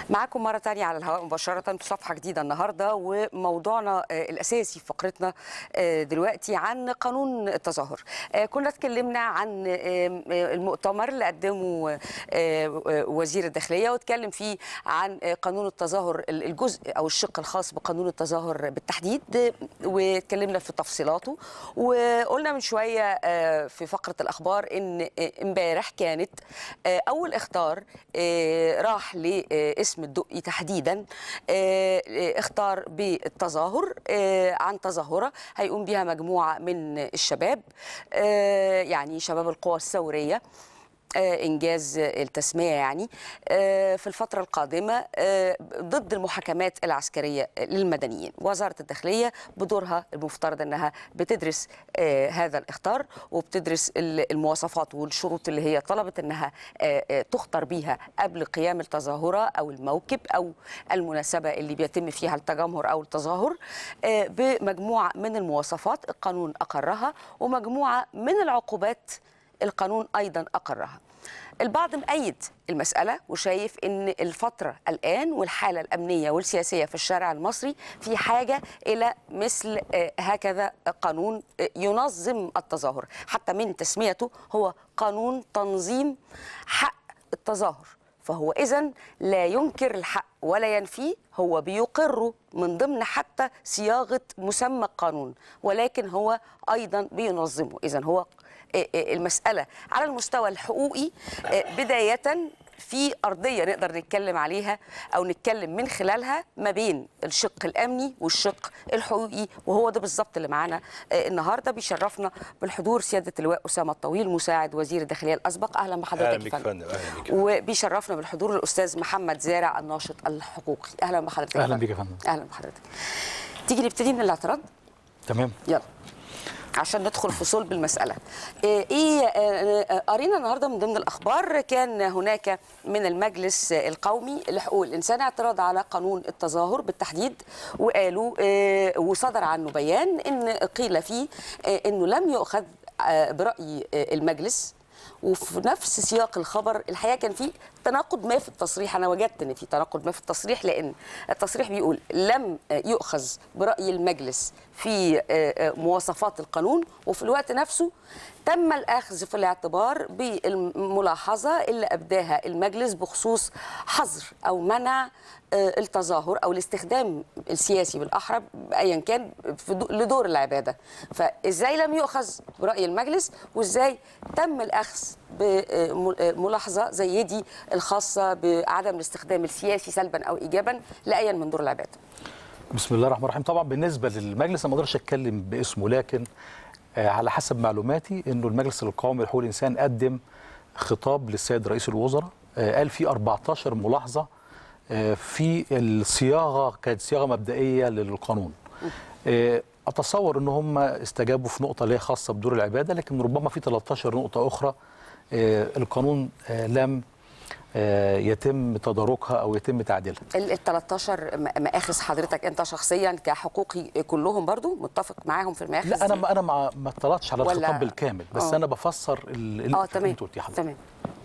معاكم مرة تانية على الهواء مباشرة في صفحة جديدة النهاردة وموضوعنا آه، الأساسي في فقرتنا آه، دلوقتي عن قانون التظاهر آه، كنا اتكلمنا عن آه، آه، المؤتمر اللي قدمه آه، آه، وزير الداخلية واتكلم فيه عن آه، قانون التظاهر الجزء أو الشق الخاص بقانون التظاهر بالتحديد آه، واتكلمنا في تفصيلاته وقلنا من شوية آه، في فقرة الأخبار إن آه، امبارح كانت آه، أول إخطار آه، راح لاسم الدقي تحديدا آه، آه، اختار بالتظاهر آه، عن تظاهرة هيقوم بها مجموعة من الشباب آه، يعني شباب القوى الثورية آه، انجاز التسميه يعني آه، في الفتره القادمه آه، ضد المحاكمات العسكريه للمدنيين وزاره الداخليه بدورها المفترض انها بتدرس آه، هذا الاخطار وبتدرس ال- المواصفات والشروط اللي هي طلبت انها آه، آه، تختار بيها قبل قيام التظاهره او الموكب او المناسبه اللي بيتم فيها التجمهر او التظاهر آه، بمجموعه من المواصفات القانون اقرها ومجموعه من العقوبات القانون ايضا اقرها البعض مأيد المسألة وشايف إن الفترة الآن والحالة الأمنية والسياسية في الشارع المصري في حاجة إلى مثل آه، هكذا قانون آه، ينظم التظاهر حتى من تسميته هو قانون تنظيم حق التظاهر فهو إذا لا ينكر الحق ولا ينفيه هو بيقره من ضمن حتى صياغة مسمى القانون ولكن هو أيضا بينظمه إذا هو آه، آه، المسألة على المستوى الحقوقي آه، بداية في أرضية نقدر نتكلم عليها أو نتكلم من خلالها ما بين الشق الأمني والشق الحقوقي وهو ده بالظبط اللي معانا آه، النهاردة بيشرفنا بالحضور سيادة اللواء أسامة الطويل مساعد وزير الداخلية الأسبق أهلا بحضرتك اهلا يا بك فندم. فندم اهلا بك وبيشرفنا بالحضور الأستاذ محمد زارع الناشط الحقوقي أهلا بحضرتك يا أهلا فندم. بك يا فندم. أهلا بحضرتك تيجي نبتدي من الاعتراض تمام يلا عشان ندخل في صلب المسألة إيه إيه، آه، آه، قرينا النهاردة من ضمن الأخبار كان هناك من المجلس القومي لحقوق الإنسان اعتراض على قانون التظاهر بالتحديد وقالوا آه، وصدر عنه بيان إن قيل فيه آه، إنه لم يؤخذ آه، برأي آه، المجلس وفي نفس سياق الخبر الحقيقه كان في تناقض ما في التصريح انا وجدت ان في تناقض ما في التصريح لان التصريح بيقول لم يؤخذ براي المجلس في مواصفات القانون وفي الوقت نفسه تم الاخذ في الاعتبار بالملاحظه اللي ابداها المجلس بخصوص حظر او منع آه، التظاهر او الاستخدام السياسي بالاحرى ايا كان في دو- لدور العباده فازاي لم يؤخذ براي المجلس وازاي تم الاخذ بملاحظه زي دي الخاصه بعدم الاستخدام السياسي سلبا او ايجابا لايا من دور العباده بسم الله الرحمن الرحيم طبعا بالنسبه للمجلس أنا ما اقدرش اتكلم باسمه لكن آه، على حسب معلوماتي انه المجلس القومي لحقوق الانسان قدم خطاب للسيد رئيس الوزراء آه، قال فيه 14 ملاحظه آه، في الصياغه كانت صياغه مبدئيه للقانون آه، اتصور ان هم استجابوا في نقطه اللي هي خاصه بدور العباده لكن ربما في 13 نقطه اخرى آه، القانون آه، لم آه، يتم تداركها او يتم تعديلها ال ال 13 م- مآخذ حضرتك انت شخصيا كحقوقي كلهم برضو متفق معاهم في المآخذ لا انا دي؟ ما انا ما ما اطلعتش على ولا- الخطاب بالكامل بس آه. انا بفسر ال- ال- اه اللي تمام انت قلتيه حضرتك تمام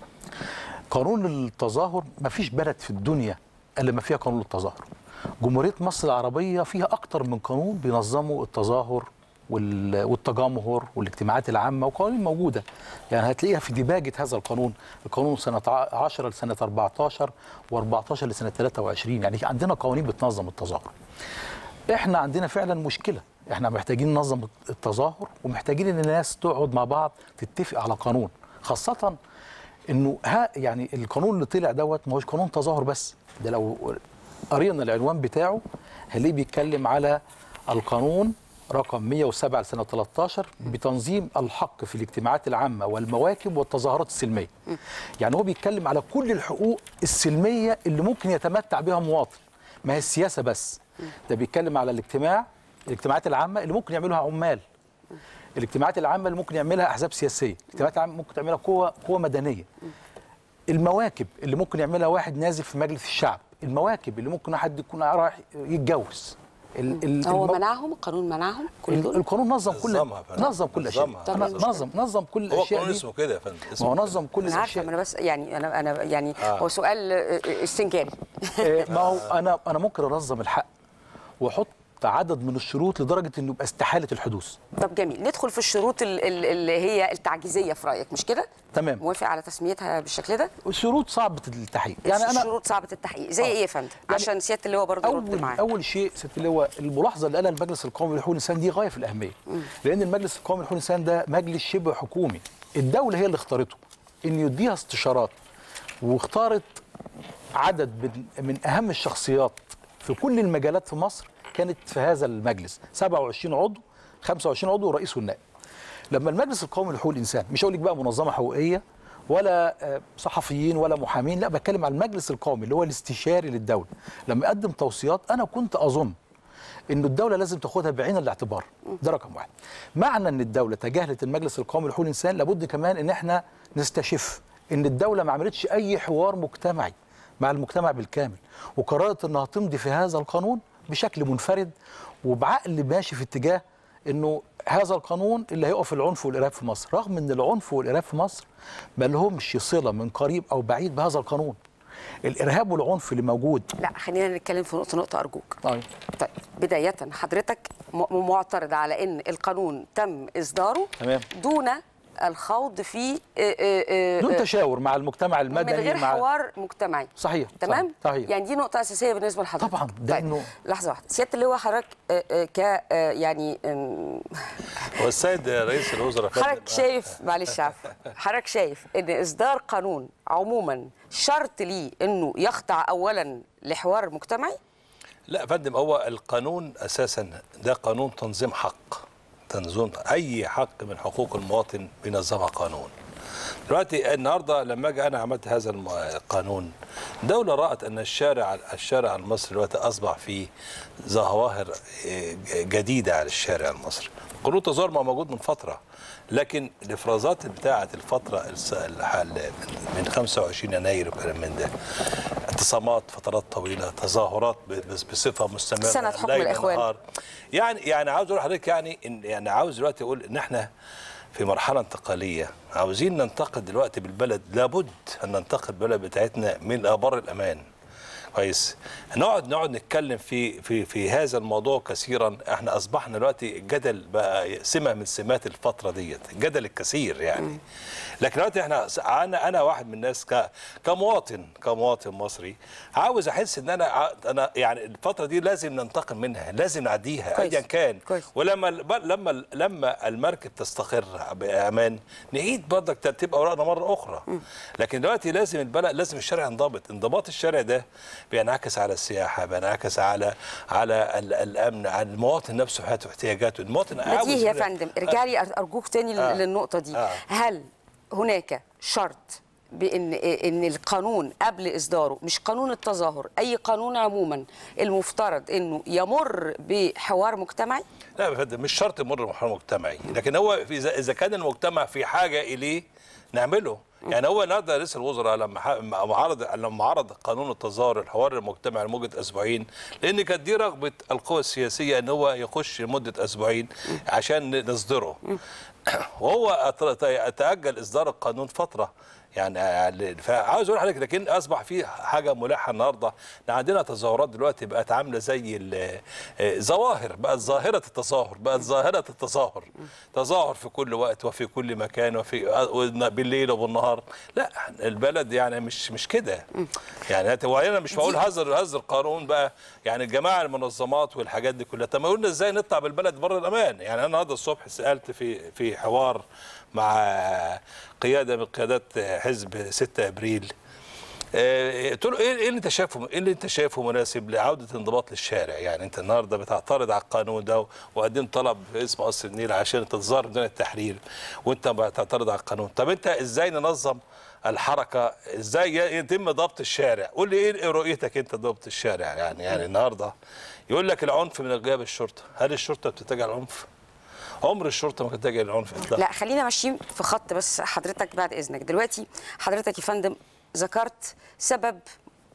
قانون التظاهر ما فيش بلد في الدنيا الا ما فيها قانون التظاهر جمهوريه مصر العربيه فيها اكتر من قانون بينظموا التظاهر وال- والتجمهر والاجتماعات العامه وقوانين موجوده يعني هتلاقيها في ديباجه هذا القانون القانون سنه ع- 10 لسنه 14 و14 لسنه 23 يعني عندنا قوانين بتنظم التظاهر احنا عندنا فعلا مشكله احنا محتاجين ننظم التظاهر ومحتاجين ان الناس تقعد مع بعض تتفق على قانون خاصه انه ها يعني القانون اللي طلع دوت ما هوش قانون تظاهر بس ده لو قرينا العنوان بتاعه هنلاقيه بيتكلم على القانون رقم 107 لسنه 13 بتنظيم الحق في الاجتماعات العامه والمواكب والتظاهرات السلميه. يعني هو بيتكلم على كل الحقوق السلميه اللي ممكن يتمتع بها مواطن ما هي السياسه بس. ده بيتكلم على الاجتماع الاجتماعات العامه اللي ممكن يعملوها عمال. الاجتماعات العامه اللي ممكن يعملها احزاب سياسيه، الاجتماعات العامه ممكن تعملها قوه قوه مدنيه. المواكب اللي ممكن يعملها واحد نازل في مجلس الشعب المواكب اللي ممكن واحد يكون رايح يتجوز ال- ال- هو المو- منعهم القانون منعهم كل ال- دول القانون نظم كل نظمها فعلا. نظم كل الاشياء نظمها. طب إيه نظم نظم كل هو الاشياء قانون دي اسمه كده يا فندم ما هو اسمه نظم كل انا عارفه الاشياء ما انا بس يعني انا انا يعني آه. هو سؤال آه، آه، استنكاري آه، ما هو انا انا ممكن انظم الحق واحط عدد من الشروط لدرجه انه يبقى استحاله الحدوث طب جميل ندخل في الشروط ال- ال- اللي هي التعجيزيه في رايك مش كده تمام موافق على تسميتها بالشكل ده الشروط صعبه التحقيق يعني انا الشروط صعبه التحقيق زي آه. ايه يا فندم عشان سياده اللواء برضه يرد اول معايا اول شيء ست اللواء الملاحظه اللي قالها المجلس القومي لحقوق الانسان دي غايه في الاهميه لان المجلس القومي لحقوق الانسان ده مجلس شبه حكومي الدوله هي اللي اختارته ان يديها استشارات واختارت عدد من, من اهم الشخصيات في كل المجالات في مصر كانت في هذا المجلس 27 عضو 25 عضو ورئيس والنائب لما المجلس القومي لحقوق الانسان مش هقول لك بقى منظمه حقوقيه ولا آه، صحفيين ولا محامين لا بتكلم عن المجلس القومي اللي هو الاستشاري للدوله لما قدم توصيات انا كنت اظن انه الدوله لازم تاخدها بعين الاعتبار ده رقم واحد معنى ان الدوله تجاهلت المجلس القومي لحقوق الانسان لابد كمان ان احنا نستشف ان الدوله ما عملتش اي حوار مجتمعي مع المجتمع بالكامل وقررت انها تمضي في هذا القانون بشكل منفرد وبعقل ماشي في اتجاه انه هذا القانون اللي هيقف العنف والارهاب في مصر رغم ان العنف والارهاب في مصر ما لهمش صله من قريب او بعيد بهذا القانون الارهاب والعنف اللي موجود لا خلينا نتكلم في نقطه نقطه ارجوك طيب طيب بدايه حضرتك م- معترض على ان القانون تم اصداره تمام. دون الخوض في آه، آه، آه، دون تشاور مع المجتمع من المدني غير مع حوار مجتمعي صحيح تمام صحيح يعني دي نقطه اساسيه بالنسبه لحضرتك طبعاً، ده طيب. إنه- لحظه واحده سياده اللواء حضرتك آه، آه، ك آه، يعني آم، هو السيد رئيس الوزراء فندم، حضرتك شايف معلش عفوا حضرتك شايف ان اصدار قانون عموما شرط ليه انه يخضع اولا لحوار مجتمعي لا يا فندم هو القانون اساسا ده قانون تنظيم حق تنظيم اي حق من حقوق المواطن بينظمها قانون دلوقتي النهارده لما اجي انا عملت هذا الم- القانون دوله رأت ان الشارع الشارع المصري دلوقتي اصبح فيه ظواهر إيه، جديده على الشارع المصري قانون التظاهر ما موجود من فتره لكن الافرازات بتاعه الفتره الس- الحال من 25 يناير وكلام من ده اعتصامات فترات طويله تظاهرات ب- بس- بصفه مستمره سنة حكم ليل الإخوان. نهار. يعني يعني عاوز اقول لحضرتك يعني إن يعني عاوز دلوقتي اقول ان احنا في مرحله انتقاليه عاوزين ننتقل دلوقتي بالبلد لابد ان ننتقل البلد بتاعتنا من ابار الامان كويس نقعد نقعد نتكلم في في في هذا الموضوع كثيرا احنا اصبحنا دلوقتي الجدل بقى سمه من سمات الفتره ديت الجدل الكثير يعني لكن دلوقتي احنا انا انا واحد من الناس ك كمواطن كمواطن مصري عاوز احس ان انا ع- انا يعني الفتره دي لازم ننتقل منها لازم نعديها كويس. ايا كان كويس. ولما الب- لما لما المركب تستقر بامان نعيد برضك ترتيب اوراقنا مره اخرى لكن دلوقتي لازم البلد لازم الشارع ينضبط انضباط الشارع ده بينعكس على السياحه بينعكس على على ال- الامن على المواطن نفسه حياته واحتياجاته المواطن عاوز بديهي يا يقول لك- فندم ارجع لي أر- ارجوك تاني آه. للنقطه دي آه. هل هناك شرط بان ان القانون قبل اصداره مش قانون التظاهر اي قانون عموما المفترض انه يمر بحوار مجتمعي لا يا فندم مش شرط يمر مرحله مجتمعي لكن هو في اذا إذا كان المجتمع في حاجه اليه نعمله يعني هو النهارده رئيس الوزراء لما ح- لما عرض لما عرض قانون التظاهر الحوار المجتمعي لمده اسبوعين لان كانت دي رغبه القوى السياسيه ان هو يخش لمده اسبوعين عشان نصدره وهو أت- تاجل اصدار القانون فتره يعني فعاوز اقول لحضرتك لكن اصبح في حاجه ملحه النهارده إن عندنا تظاهرات دلوقتي بقت عامله زي ال- آه، ظواهر بقت ظاهره التظاهر بقت ظاهره التظاهر تظاهر في كل وقت وفي كل مكان وفي آه، بالليل وبالنهار لا البلد يعني مش مش كده يعني هت- وانا مش بقول هذا هذا القانون بقى يعني الجماعه المنظمات والحاجات دي كلها طب ما قلنا ازاي نطلع بالبلد بره الامان يعني انا النهارده الصبح سالت في في حوار مع قياده من قيادات حزب 6 ابريل آه، قلت له ايه إيه اللي انت شايفه ايه اللي انت شايفه مناسب لعوده الانضباط للشارع يعني انت النهارده بتعترض على القانون ده وقدمت طلب اسم قصر النيل عشان تتظاهر بدون التحرير وانت بتعترض على القانون طب انت ازاي ننظم الحركه ازاي يتم ضبط الشارع قول لي ايه رؤيتك انت ضبط الشارع يعني يعني النهارده يقول لك العنف من غياب الشرطه هل الشرطه بتتجه العنف عمر الشرطه ما بتتجه العنف اطلاقا لا خلينا ماشيين في خط بس حضرتك بعد اذنك دلوقتي حضرتك يا فندم ذكرت سبب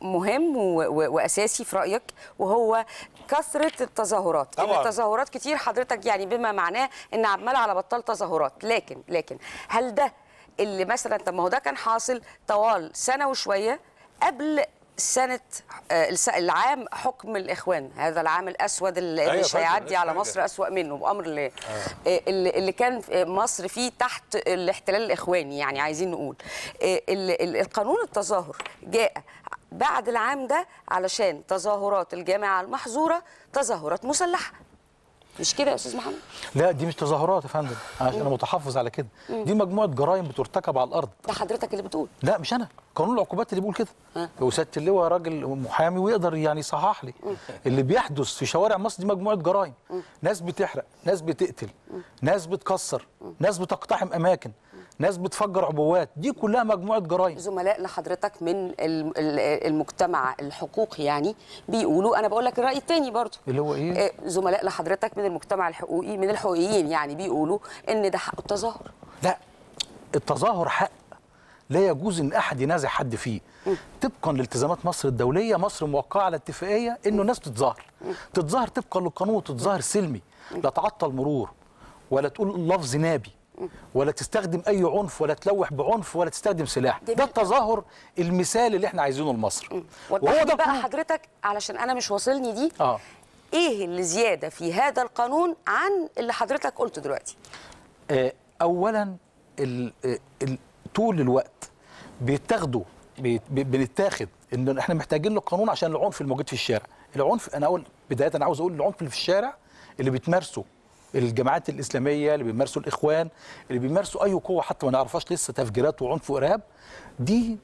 مهم و- و- واساسي في رايك وهو كثره التظاهرات طبعاً. إن تظاهرات كتير حضرتك يعني بما معناه ان عمال على بطال تظاهرات لكن لكن هل ده اللي مثلا طب ما هو ده كان حاصل طوال سنه وشويه قبل سنة آه، الس- العام حكم الإخوان هذا العام الأسود اللي أيوة مش فاكر، هيعدي لسه على حاجة. مصر أسوأ منه بأمر الله آه، اللي اللي كان في مصر فيه تحت الاحتلال الإخواني يعني عايزين نقول آه، ال- ال- القانون التظاهر جاء بعد العام ده علشان تظاهرات الجامعة المحظورة تظاهرات مسلحة مش كده يا أستاذ محمد؟ لا دي مش تظاهرات يا فندم عشان انا متحفظ على كده دي مجموعه جرائم بترتكب على الارض ده حضرتك اللي بتقول لا مش انا قانون العقوبات اللي بيقول كده ها. وسياده اللواء راجل محامي ويقدر يعني يصحح لي اللي بيحدث في شوارع مصر دي مجموعه جرائم ناس بتحرق ناس بتقتل ناس بتكسر ناس بتقتحم اماكن ناس بتفجر عبوات دي كلها مجموعه جرائم زملاء لحضرتك من ال- ال- المجتمع الحقوقي يعني بيقولوا انا بقول لك الراي التاني برضو اللي هو ايه آه، زملاء لحضرتك من المجتمع الحقوقي من الحقوقيين يعني بيقولوا ان ده حق التظاهر لا التظاهر حق لا يجوز ان احد ينازع حد فيه طبقا لالتزامات مصر الدوليه مصر موقعه على اتفاقيه انه الناس تتظاهر تتظاهر طبقا للقانون وتتظاهر سلمي لا تعطل مرور ولا تقول لفظ نابي ولا تستخدم اي عنف ولا تلوح بعنف ولا تستخدم سلاح جميل. ده التظاهر المثالي اللي احنا عايزينه لمصر وضح لي بقى القانون. حضرتك علشان انا مش واصلني دي اه ايه اللي زياده في هذا القانون عن اللي حضرتك قلته دلوقتي آه، اولا ال- آه، ال- طول الوقت بيتاخدوا بي- بي- بنتاخد ان احنا محتاجين له قانون عشان العنف الموجود في الشارع العنف انا اقول بدايه انا عاوز اقول العنف اللي في الشارع اللي بيتمارسوا الجماعات الاسلاميه اللي بيمارسوا الاخوان اللي بيمارسوا اي قوه حتى ما نعرفهاش لسه تفجيرات وعنف وارهاب دي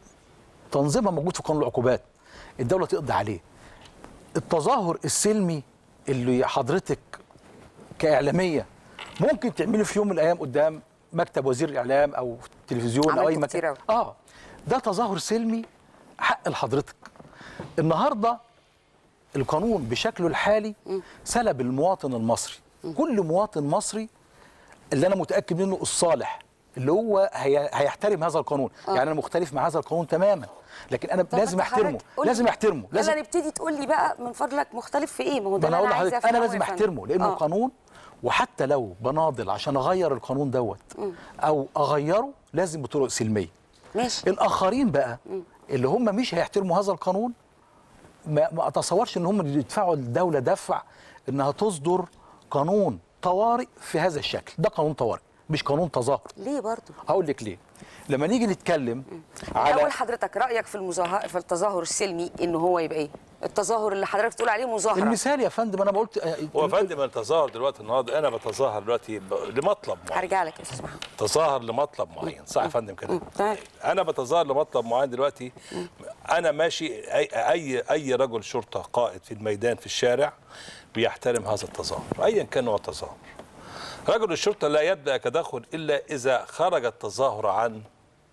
تنظيمها موجود في قانون العقوبات الدوله تقضي عليه التظاهر السلمي اللي حضرتك كاعلاميه ممكن تعمله في يوم من الايام قدام مكتب وزير الاعلام او في التلفزيون او اي عملته كتير مكان أوي. اه ده تظاهر سلمي حق لحضرتك النهارده القانون بشكله الحالي سلب المواطن المصري كل مواطن مصري اللي انا متاكد منه الصالح اللي هو هي هيحترم هذا القانون آه. يعني انا مختلف مع هذا القانون تماما لكن انا طب لازم أنت حضرتك احترمه قول لي- لازم احترمه لازم يلا نبتدي تقول لي بقى من فضلك مختلف في ايه ما هو ده ده انا اللي اقول عايزة لحضرتك انا أفهمه لازم يا فندم. احترمه لانه آه. قانون وحتى لو بناضل عشان اغير القانون دوت او اغيره لازم بطرق سلميه ماشي الاخرين بقى اللي هم مش هيحترموا هذا القانون ما, ما اتصورش ان هم اللي يدفعوا الدوله دفع انها تصدر قانون طوارئ في هذا الشكل ده قانون طوارئ مش قانون تظاهر ليه برضو هقول لك ليه لما نيجي نتكلم على الاول حضرتك رايك في المظاهر في التظاهر السلمي ان هو يبقى ايه التظاهر اللي حضرتك بتقول عليه مظاهره المثال يا فندم انا قلت هو يا فندم التظاهر دلوقتي النهارده انا بتظاهر دلوقتي ب- لمطلب معين هرجع لك يا استاذ محمد تظاهر لمطلب معين صح يا فندم كده تمام. انا بتظاهر لمطلب معين دلوقتي انا ماشي اي اي اي رجل شرطه قائد في الميدان في الشارع بيحترم هذا التظاهر ايا كان نوع التظاهر رجل الشرطه لا يبدا تدخل الا اذا خرج التظاهر عن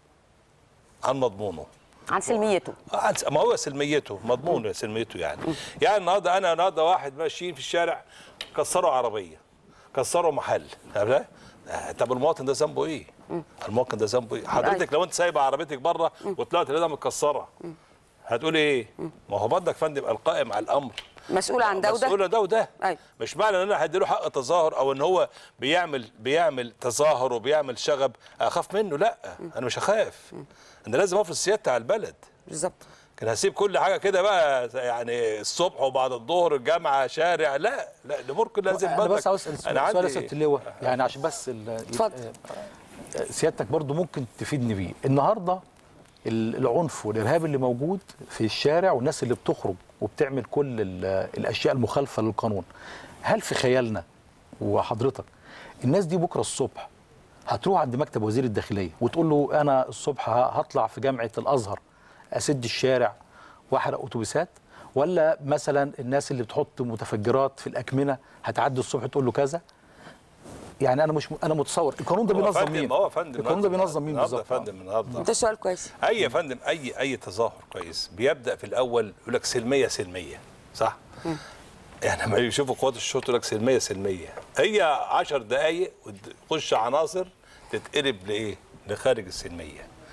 عن مضمونه عن سلميته عن- ما هو سلميته مضمون سلميته يعني يعني النهارده انا النهارده واحد ماشيين في الشارع كسروا عربيه كسروا محل عرفت؟ آه، طب المواطن ده ذنبه ايه؟ المواطن ده ذنبه ايه؟ حضرتك لو انت سايبه عربيتك بره وطلعت لقيتها متكسره هتقول ايه؟ ما هو برضك فندم القائم على الامر مسؤول عن ده وده مسؤول ده وده أيوة. مش معنى ان انا هديله حق تظاهر او ان هو بيعمل بيعمل تظاهر وبيعمل شغب اخاف منه لا انا مش هخاف انا لازم افرض سيادتي على البلد بالظبط كان هسيب كل حاجه كده بقى يعني الصبح وبعد الظهر الجامعه شارع لا لا الامور كلها لازم انا بس برضك- عاوز اسال سؤال سؤال يا سياده اللواء يعني عشان بس ال- اتفضل. آه، سيادتك برضو ممكن تفيدني بيه النهارده ال- العنف والارهاب اللي موجود في الشارع والناس اللي بتخرج وبتعمل كل ال- الاشياء المخالفه للقانون هل في خيالنا وحضرتك الناس دي بكره الصبح هتروح عند مكتب وزير الداخليه وتقول له انا الصبح ه- هطلع في جامعه الازهر اسد الشارع واحرق اتوبيسات ولا مثلا الناس اللي بتحط متفجرات في الاكمنه هتعدي الصبح تقول له كذا يعني انا مش م... انا متصور القانون ده هو بينظم فندم- مين هو يا فندم القانون ده بينظم مين النهارده يا بالظبط فندم النهارده ده سؤال كويس اي يا فندم اي اي تظاهر كويس بيبدا في الاول يقول لك سلميه سلميه صح يعني لما يشوفوا قوات الشرطه يقول لك سلميه سلميه هي 10 دقائق وتخش عناصر تتقلب لايه لخارج السلميه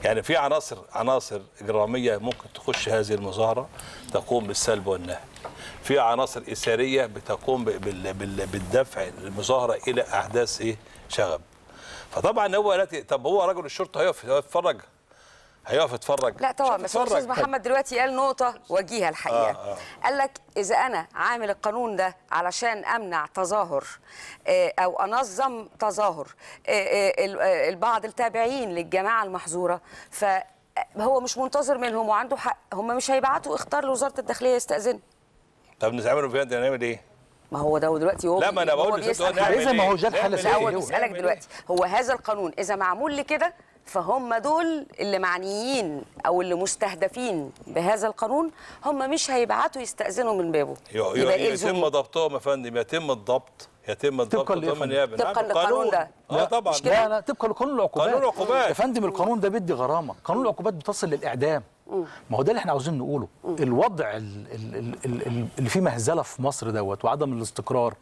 يعني في عناصر عناصر اجراميه ممكن تخش هذه المظاهره تقوم بالسلب والنهب في عناصر اثاريه بتقوم ب- بال- بال- بالدفع المظاهره الى احداث ايه شغب فطبعا هو دلوقتي طب هو رجل الشرطه هيقف هيقف يتفرج هيقف يتفرج لا طبعا مش بس هيتفرج. الاستاذ محمد دلوقتي قال نقطه وجيهه الحقيقه آه، آه. قال لك اذا انا عامل القانون ده علشان امنع تظاهر آه، او انظم تظاهر آه، آه، ال- آه، البعض التابعين للجماعه المحظوره فهو مش منتظر منهم وعنده حق هم مش هيبعتوا اختار لوزاره الداخليه يستاذن طب نعمله فيها ده نعمل ايه؟ ما هو ده دلوقتي هو لا، ما أنا هو بقول لست بيسأل هو نعمل إذا ما هو إيه؟ ده الحل نعمل السهل إيه؟ لا هو هو. بيسألك نعمل إيه؟ دلوقتي هو هذا القانون إذا معمول لكده فهم دول اللي معنيين أو اللي مستهدفين بهذا القانون هم مش هيبعتوا يستأذنوا من بابه يو- يبقى يو- يلزموا. يتم ضبطهم يا فندم يتم الضبط يتم الضبط طبقاً لإيه يا ضمن فندم؟ نيابه طبقاً نعم، للقانون ده. اه لا، طبعا مش كده؟ لا لا طبقا لقانون العقوبات قانون العقوبات. يا فندم القانون ده بيدي غرامه قانون العقوبات بتصل للاعدام ما هو ده اللي احنا عاوزين نقوله الوضع ال- ال- ال- ال- ال- اللي فيه مهزله في مصر دوت وعدم الاستقرار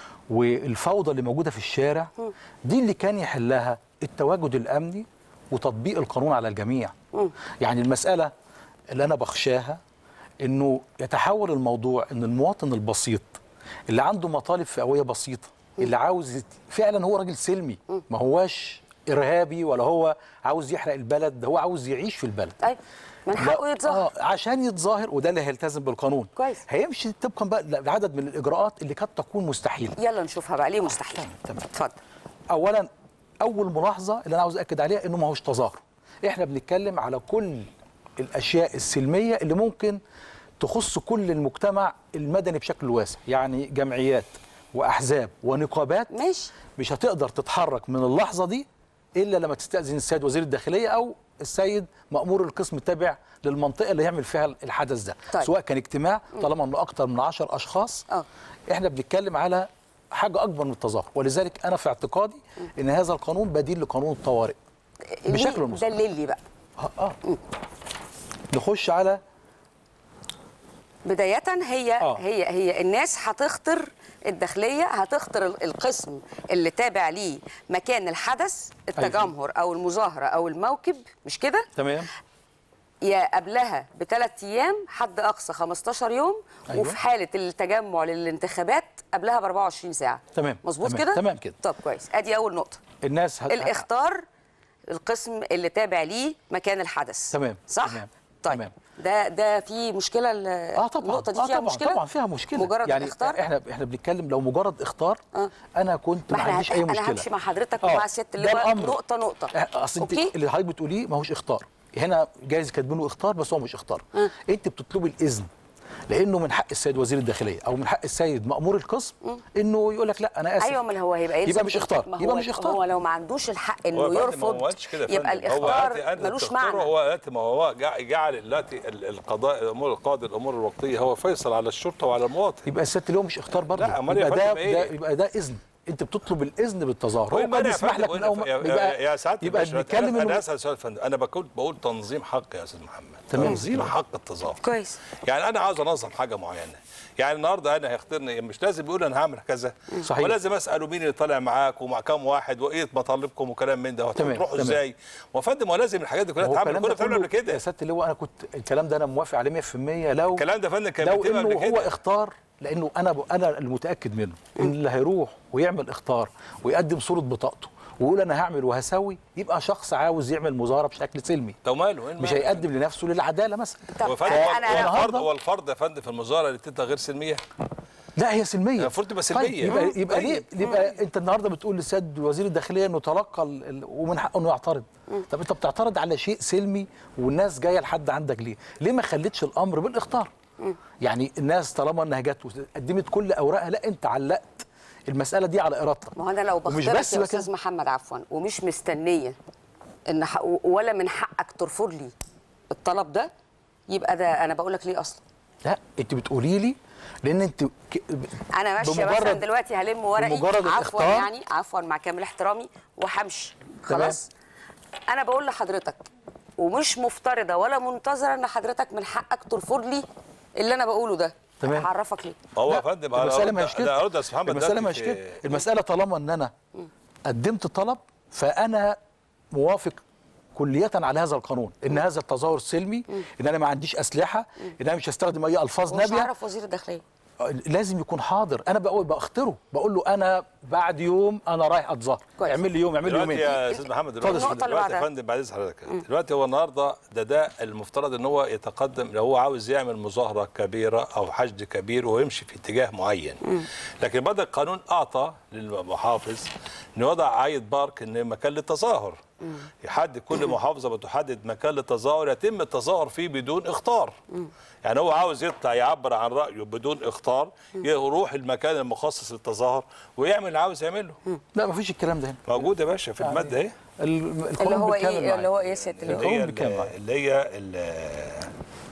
والفوضى اللي موجوده في الشارع دي اللي كان يحلها التواجد الامني وتطبيق القانون على الجميع يعني المساله اللي انا بخشاها انه يتحول الموضوع ان المواطن البسيط اللي عنده مطالب فئويه بسيطه اللي عاوز يت- فعلا هو راجل سلمي ما هواش ارهابي ولا هو عاوز يحرق البلد ده هو عاوز يعيش في البلد أيوة من حقه لا، يتظاهر آه عشان يتظاهر وده اللي هيلتزم بالقانون كويس. هيمشي طبقا بقى لعدد من الاجراءات اللي قد تكون مستحيله يلا نشوفها بقى ليه مستحيل تمام. اتفضل اولا اول ملاحظه اللي انا عاوز اكد عليها انه ما هوش تظاهر احنا بنتكلم على كل الاشياء السلميه اللي ممكن تخص كل المجتمع المدني بشكل واسع يعني جمعيات واحزاب ونقابات ماشي مش هتقدر تتحرك من اللحظه دي الا لما تستاذن السيد وزير الداخليه او السيد مامور القسم التابع للمنطقه اللي يعمل فيها الحدث ده طيب. سواء كان اجتماع طالما انه اكتر من 10 اشخاص آه. احنا بنتكلم على حاجه اكبر من التظاهر ولذلك انا في اعتقادي ان هذا القانون بديل لقانون الطوارئ بشكل ليه؟ مستقل. دلل لي بقى اه, آه. نخش على بداية هي آه. هي هي الناس هتخطر الداخلية هتخطر ال- القسم اللي تابع ليه مكان الحدث التجمهر أو المظاهرة أو الموكب مش كده؟ تمام يا قبلها بثلاث أيام حد أقصى 15 يوم أيوة. وفي حالة التجمع للانتخابات قبلها ب 24 ساعة تمام. مظبوط تمام. كده؟ تمام كده. طب كويس أدي أول نقطة الناس هت... الاختار القسم اللي تابع ليه مكان الحدث تمام. صح؟ تمام. طيب تمام. ده ده في مشكله ال- اه طبعا النقطه دي آه فيها طبعا مشكله طبعا فيها مشكله مجرد يعني الاختار احنا احنا بنتكلم لو مجرد اختار آه. انا كنت ما ما احنا عنديش اي مشكله انا همشي مع حضرتك آه، ومع سياده ده اللواء الأمر. نقطه نقطه آه، اصل انت اوكي اللي حضرتك بتقوليه ما هوش اختار هنا جايز كاتبينه اختار بس هو مش اختار آه. انت بتطلبي الاذن لانه من حق السيد وزير الداخليه او من حق السيد مامور القسم انه يقول لك لا انا اسف ايوه ما هو هيبقى يلزم يبقى مش اختار ما هو يبقى مش اختار هو لو ما عندوش الحق هو انه يا فندم ما هو يرفض قالش كده يا يبقى فندم. هو الاختار دلوقتي أنت ملوش بتختاره، معنى هو دلوقتي ما هو جع- جعل دلوقتي ال- القضاء الامور القاضي الامور الوقتيه هو فيصل على الشرطه وعلى المواطن يبقى السياده اللي هو مش اختار برضه لا، أمال يا يبقى ده, فندم إيه؟ ده يبقى ده اذن انت بتطلب الاذن بالتظاهر هو هو قد المانع يا يسمح فندم، لك من اول ما- يا- يبقى يا سعاده يبقى الباشا، بنتكلم انا انا انه اسال سؤال يا فندم انا بقول بقول تنظيم حق يا استاذ محمد تمام. تنظيم حق التظاهر كويس يعني انا عاوز انظم حاجه معينه يعني النهارده انا هيختارني مش لازم يقول انا هعمل كذا صحيح. ولازم اساله مين اللي طالع معاك ومع كام واحد وايه مطالبكم وكلام من ده تمام، وتروحوا تمام. ازاي ولازم ولازم الحاجات دي كلها هو تتعمل الكلام كنا ده بنعمل قبل كله كده يا سياده اللواء انا كنت الكلام ده انا موافق عليه 100% لو الكلام ده يا فندم كان لو بيتم انه قبل هو كده اختار لانه انا ب... انا المتاكد منه ان اللي هيروح ويعمل اختار ويقدم صوره بطاقته ويقول انا هعمل وهسوي يبقى شخص عاوز يعمل مظاهره بشكل سلمي طب ماله إيه مش المانع؟ هيقدم لنفسه للعداله مثلا طب هو فندم انا هو انا أنا الفرد هرضى. هو الفرد يا فندم في المظاهره اللي بتبقى غير سلميه لا هي سلميه المفروض تبقى طيب سلمية. يبقى مم. يبقى ليه طيب. يبقى انت النهارده بتقول للسيد وزير الداخليه انه تلقى ال... ال... ومن حقه انه يعترض طب انت بتعترض على شيء سلمي والناس جايه لحد عندك ليه؟ ليه ما خليتش الامر بالاختار؟ يعني الناس طالما انها جت وقدمت كل اوراقها لا انت علقت المساله دي على ارادتها ما هو انا لو ومش بختارك بس يا بقى استاذ كده. محمد عفوا ومش مستنيه ان حق ولا من حقك ترفض لي الطلب ده يبقى ده انا بقول لك ليه اصلا لا انت بتقولي لي لان انت ك... انا ماشيه بمجرد- مثلا دلوقتي هلم ورقي بمجرد عفوا الاختار. يعني عفوا مع كامل احترامي وهمشي خلاص انا بقول لحضرتك ومش مفترضه ولا منتظره ان حضرتك من حقك ترفض لي اللي انا بقوله ده تمام. هعرفش ليه هو لا، يا فندم المساله ما هيش لا كده ارد يا استاذ محمد المساله ما دلوقتي هيش في- كده المساله طالما ان انا قدمت طلب فانا موافق كلية على هذا القانون ان هذا التظاهر سلمي ان انا ما عنديش اسلحه ان انا مش هستخدم اي الفاظ مش نابيه عارف وزير الداخليه لازم يكون حاضر انا بقول بختره بقول له انا بعد يوم انا رايح اتظاهر كويس. اعمل لي يوم اعمل لي دلوقتي يومين يا استاذ محمد دلوقتي اتفضل. النقطة اللي دلوقتي يا بعدها. فندم بعد إذن حضرتك دلوقتي هو النهارده ده ده المفترض ان هو يتقدم لو هو عاوز يعمل مظاهره كبيره او حشد كبير ويمشي في اتجاه معين لكن بدا القانون اعطى للمحافظ ان وضع عايد بارك ان مكان للتظاهر يحدد كل محافظه بتحدد مكان للتظاهر يتم التظاهر فيه بدون اخطار يعني هو عاوز يطلع يعبر عن رايه بدون اخطار يروح المكان المخصص للتظاهر ويعمل اللي عاوز يعمله لا ما فيش الكلام ده هنا موجود يا باشا في الماده اهي ال- اللي القانون هو بيتكلم ايه معايا. اللي هو ايه يا سياده اللواء؟ اللي هي القانون بكام بقى؟ اللي هي ال-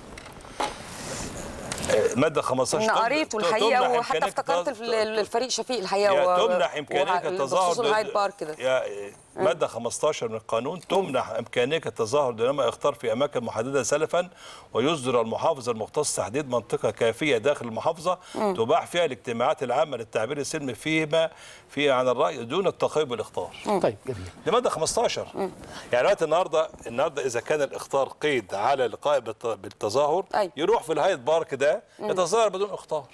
ماده 15 انا تم- قريت تمنح والحقيقه وحتى إمكانية افتكرت التظ- الف- الفريق شفيق الحقيقه يا و- تمنح امكانيه وع- التظاهر بخصوص الهايد بارك كده يا ماده 15 من القانون تمنح امكانيه التظاهر دونما يختار في اماكن محدده سلفا ويصدر المحافظ المختص تحديد منطقه كافيه داخل المحافظه تباح فيها الاجتماعات العامه للتعبير السلمي فيما فيه عن الراي دون التقييد بالاخطار طيب جميل دي ماده 15 يعني وقت النهارده النهارده اذا كان الاخطار قيد على اللقاء بالت- بالتظاهر أيوة. يروح في الهايد بارك ده يتظاهر بدون اخطار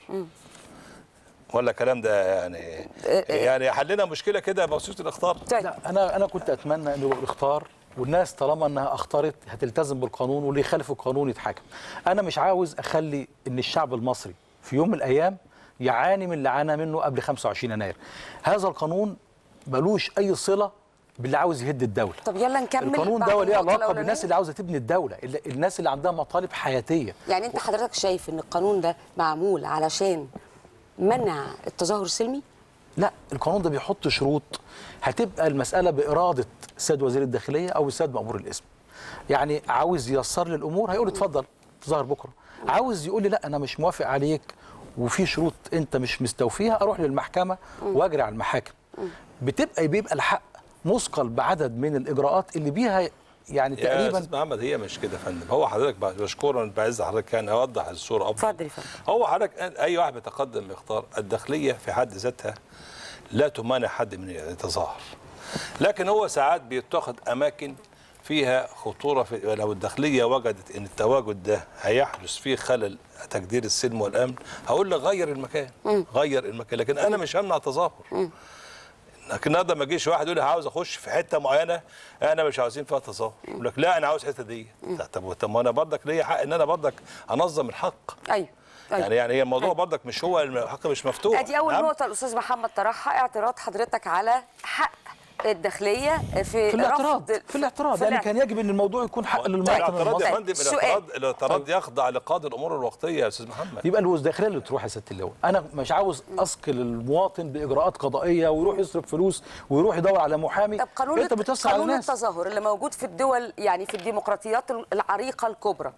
ولا الكلام ده يعني يعني حلنا مشكله كده بخصوص الاخطار طيب لا انا انا كنت اتمنى انه يختار والناس طالما انها اختارت هتلتزم بالقانون واللي يخالف القانون يتحاكم انا مش عاوز اخلي ان الشعب المصري في يوم من الايام يعاني من اللي عانى منه قبل 25 يناير هذا القانون ملوش اي صله باللي عاوز يهد الدوله طب يلا نكمل القانون بعد ده ليه النقطة علاقه الأولانية. بالناس اللي عاوزه تبني الدوله اللي- الناس اللي عندها مطالب حياتيه يعني انت حضرتك شايف ان القانون ده معمول علشان منع التظاهر السلمي لا القانون ده بيحط شروط هتبقى المسألة بإرادة السيد وزير الداخلية أو السيد مأمور الاسم يعني عاوز ييسر لي الأمور هيقول لي اتفضل تظهر بكرة عاوز يقول لي لا أنا مش موافق عليك وفي شروط أنت مش مستوفيها أروح للمحكمة وأجري على المحاكم بتبقى بيبقى الحق مثقل بعدد من الإجراءات اللي بيها يعني يا تقريبا استاذ محمد هي مش كده يا فندم هو حضرتك بعد- مشكورا بعز حضرتك يعني اوضح الصوره افضل اتفضل يا فندم. هو حضرتك اي واحد بيتقدم يختار الداخليه في حد ذاتها لا تمانع حد من يتظاهر لكن هو ساعات بيتخذ اماكن فيها خطوره في لو الداخليه وجدت ان التواجد ده هيحدث فيه خلل تقدير السلم والامن هقول لك غير المكان غير المكان لكن انا مش همنع تظاهر لكن النهارده ما يجيش واحد يقول لي عاوز اخش في حته معينه احنا مش عاوزين فيها تظاهر يقول لك لا انا عاوز الحته دي طب طب ما انا برضك ليا حق ان انا برضك انظم الحق ايوه أيوة. يعني يعني هي الموضوع برضك مش هو الحق مش مفتوح ادي اول نعم؟ نقطه الاستاذ محمد طرحها اعتراض حضرتك على حق الداخليه في, في الاعتراض رفض في الاعتراض في يعني الاعتراض. كان يجب ان الموضوع يكون حق للمواطن الاعتراض يا المصري فندم السؤال. الاعتراض الاعتراض يخضع لقاضي الامور الوقتيه يا استاذ محمد يبقى الداخليه اللي تروح يا ست اللواء انا مش عاوز اثقل المواطن باجراءات قضائيه ويروح يصرف فلوس ويروح يدور على محامي طب قانون انت بتوسع على قانون الناس التظاهر اللي موجود في الدول يعني في الديمقراطيات العريقه الكبرى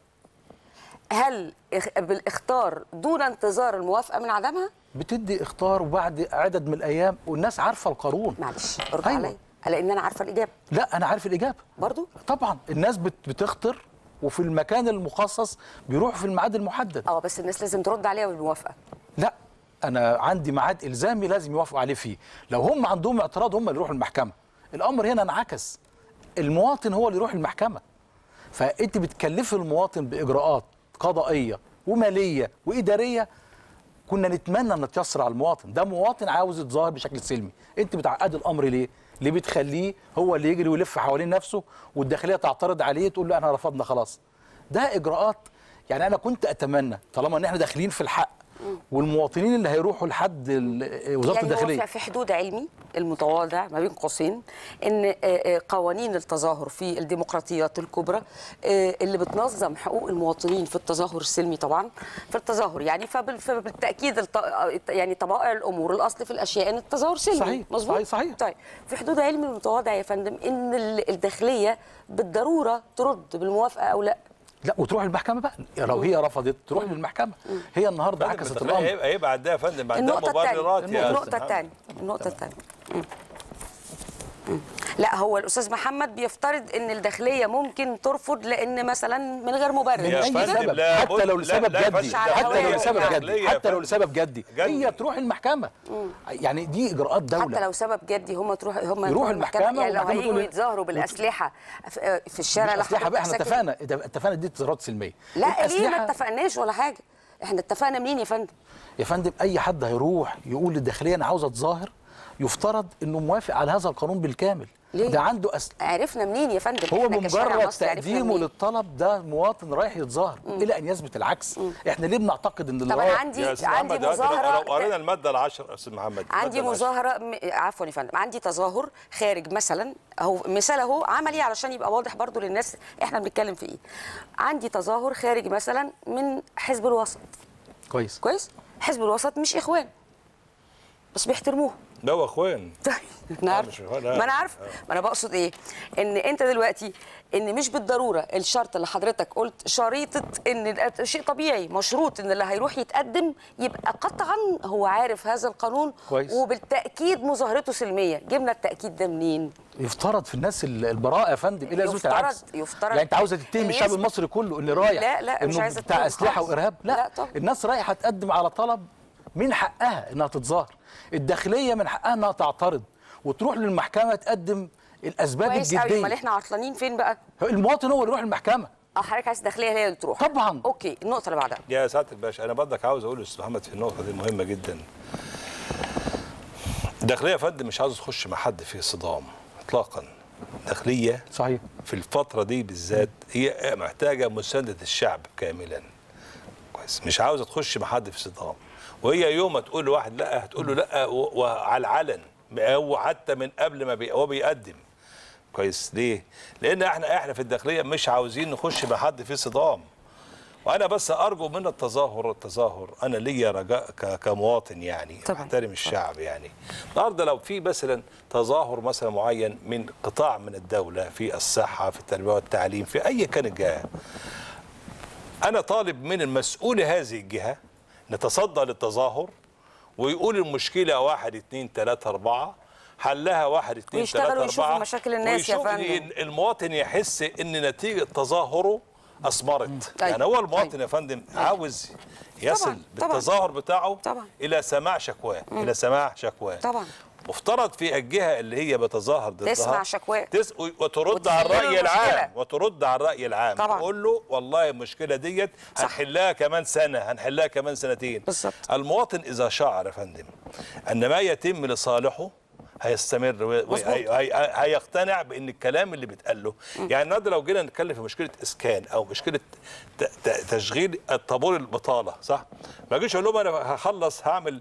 هل إخ- بالاختار دون انتظار الموافقه من عدمها؟ بتدي اختار وبعد عدد من الايام والناس عارفه القانون معلش رد أيوة. عليا لان انا عارفه الاجابه لا انا عارف الاجابه برضو طبعا الناس بت بتخطر وفي المكان المخصص بيروحوا في الميعاد المحدد اه بس الناس لازم ترد عليها بالموافقه لا انا عندي ميعاد الزامي لازم يوافقوا عليه فيه لو هم عندهم اعتراض هم اللي يروحوا المحكمه الامر هنا انعكس المواطن هو اللي يروح المحكمه فانت بتكلفي المواطن باجراءات قضائيه وماليه واداريه كنا نتمنى ان تيسر على المواطن ده مواطن عاوز يتظاهر بشكل سلمي انت بتعقد الامر ليه ليه بتخليه هو اللي يجري ويلف حوالين نفسه والداخليه تعترض عليه تقول له انا رفضنا خلاص ده اجراءات يعني انا كنت اتمنى طالما ان احنا داخلين في الحق والمواطنين اللي هيروحوا لحد ال- وزاره يعني الداخليه هو في حدود علمي المتواضع ما بين قوسين ان آه، آه، قوانين التظاهر في الديمقراطيات الكبرى آه، اللي بتنظم حقوق المواطنين في التظاهر السلمي طبعا في التظاهر يعني فبال- فبالتاكيد الط- آه، يعني طبائع الامور الاصل في الاشياء ان التظاهر سلمي صحيح، مظبوط صحيح، صحيح. طيب في حدود علمي المتواضع يا فندم ان ال- الداخليه بالضروره ترد بالموافقه او لا لا وتروح المحكمه بقى لو هي رفضت تروح للمحكمه هي النهارده فندم، عكست الداخلية الامر هيبقى هيبقى عندها يا فندم عندها النقطه الثانيه مبررات يا النقطه أستاذ محمد. الثانيه النقطه الثانيه لا هو الاستاذ محمد بيفترض ان الداخليه ممكن ترفض لان مثلا من غير مبرر يا من اي فندم، سبب لا حتى بد- لو لا- لسبب لا يا جدي فندم، حتى لو الداخلية لسبب يعني. جدي يا حتى لو فندم. لسبب جدي جدي. هي تروح المحكمه يعني دي اجراءات دوله حتى لو سبب جدي هم تروح هم يروحوا يروحوا المحكمة يعني لو والمحكمة هيجوا تقول- يتظاهروا بالاسلحه في في الشارع مش اسلحه بقى احنا حضرتك ساكن- اتفقنا اتفقنا دي تظاهرات سلميه لا ليه ما الأسلحة- اتفقناش ولا حاجه احنا اتفقنا منين يا فندم يا فندم اي حد هيروح يقول للداخليه انا عاوز اتظاهر يفترض انه موافق على هذا القانون بالكامل ليه؟ ده عنده أس... عرفنا منين يا فندم هو إحنا كشارع بمجرد مصر عرفنا تقديمه منين؟ للطلب ده مواطن رايح يتظاهر الى ان يثبت العكس احنا ليه بنعتقد ان اللي طب انا رايح عندي يا استاذ عندي محمد دلوقتي لو- مظاهره لو قرينا الماده العشر يا استاذ محمد عندي المادة العشر. مظاهره م... عفوا يا فندم عندي تظاهر خارج مثلا اهو مثال اهو عملي علشان يبقى واضح برضو للناس احنا بنتكلم في ايه عندي تظاهر خارج مثلا من حزب الوسط كويس كويس حزب الوسط مش اخوان بس بيحترموه ده هو اخوان طيب انا مش عارفه إخوان، لا. ما انا عارفه ما انا بقصد ايه ان انت دلوقتي ان مش بالضروره الشرط اللي حضرتك قلت شريطه ان ده شيء طبيعي مشروط ان اللي هيروح يتقدم يبقى قطعا هو عارف هذا القانون كويس. وبالتاكيد مظاهرته سلميه جبنا التاكيد ده منين يفترض في الناس ال- البراءه يا فندم الى اثبات يفترض- العكس يفترض يعني انت عاوزه تتهم إن الشعب يثبت- المصري كله اللي رايح لا، لا، مش انه عايزة بتاع أتهم اسلحه خالص. وارهاب لا, لا طبعا. الناس رايحه تقدم على طلب من حقها انها تتظاهر الداخليه من حقها انها تعترض وتروح للمحكمه تقدم الاسباب كويس قوي امال الجديه احنا عطلانين فين بقى المواطن هو اللي يروح المحكمه اه حضرتك عايز الداخليه هي اللي تروح طبعا اوكي النقطه اللي بعدها يا سعاده الباشا انا برضك عاوز اقول لاستاذ محمد في النقطه دي مهمه جدا الداخليه يا فندم مش عاوز تخش مع حد في صدام اطلاقا الداخليه صحيح في الفتره دي بالذات هي محتاجه مسانده الشعب كاملا كويس مش عاوزه تخش مع حد في صدام وهي يوم ما تقول لواحد لا هتقول له لا و- وعلى العلن او حتى من قبل ما بي هو بيقدم كويس ليه؟ لان احنا احنا في الداخليه مش عاوزين نخش مع حد في صدام وانا بس ارجو من التظاهر التظاهر انا ليا رجاء ك- كمواطن يعني طبعاً. احترم الشعب يعني النهارده لو في مثلا تظاهر مثلا معين من قطاع من الدوله في الصحه في التربيه والتعليم في اي كان الجهه انا طالب من المسؤول هذه الجهه نتصدى للتظاهر ويقول المشكله واحد اتنين تلاته اربعه حلها واحد اتنين ويشتغلوا تلاته ويشوفوا اربعه مشاكل الناس يا ويشوف فندم. إن المواطن يحس ان نتيجه تظاهره اثمرت أيوة. يعني هو المواطن أيوة. يا فندم عاوز يصل طبعاً. طبعاً. بالتظاهر بتاعه طبعاً. الى سماع شكواه الى سماع شكواه طبعاً. مفترض في الجهه اللي هي بتظاهر ضدها تسمع شكواه. تس... وترد على وتحل له الراي المشكلة. العام وترد على الراي العام طبعاً. تقول له والله المشكله ديت هنحلها كمان سنه هنحلها كمان سنتين بالظبط. المواطن اذا شعر يا فندم ان ما يتم لصالحه هيستمر و- مظبوط. وهي- هي- هيقتنع بان الكلام اللي بيتقال له يعني النهارده لو جينا نتكلم في مشكله اسكان او مشكله ت- ت- تشغيل الطابور البطاله صح ما اجيش اقول لهم انا هخلص هعمل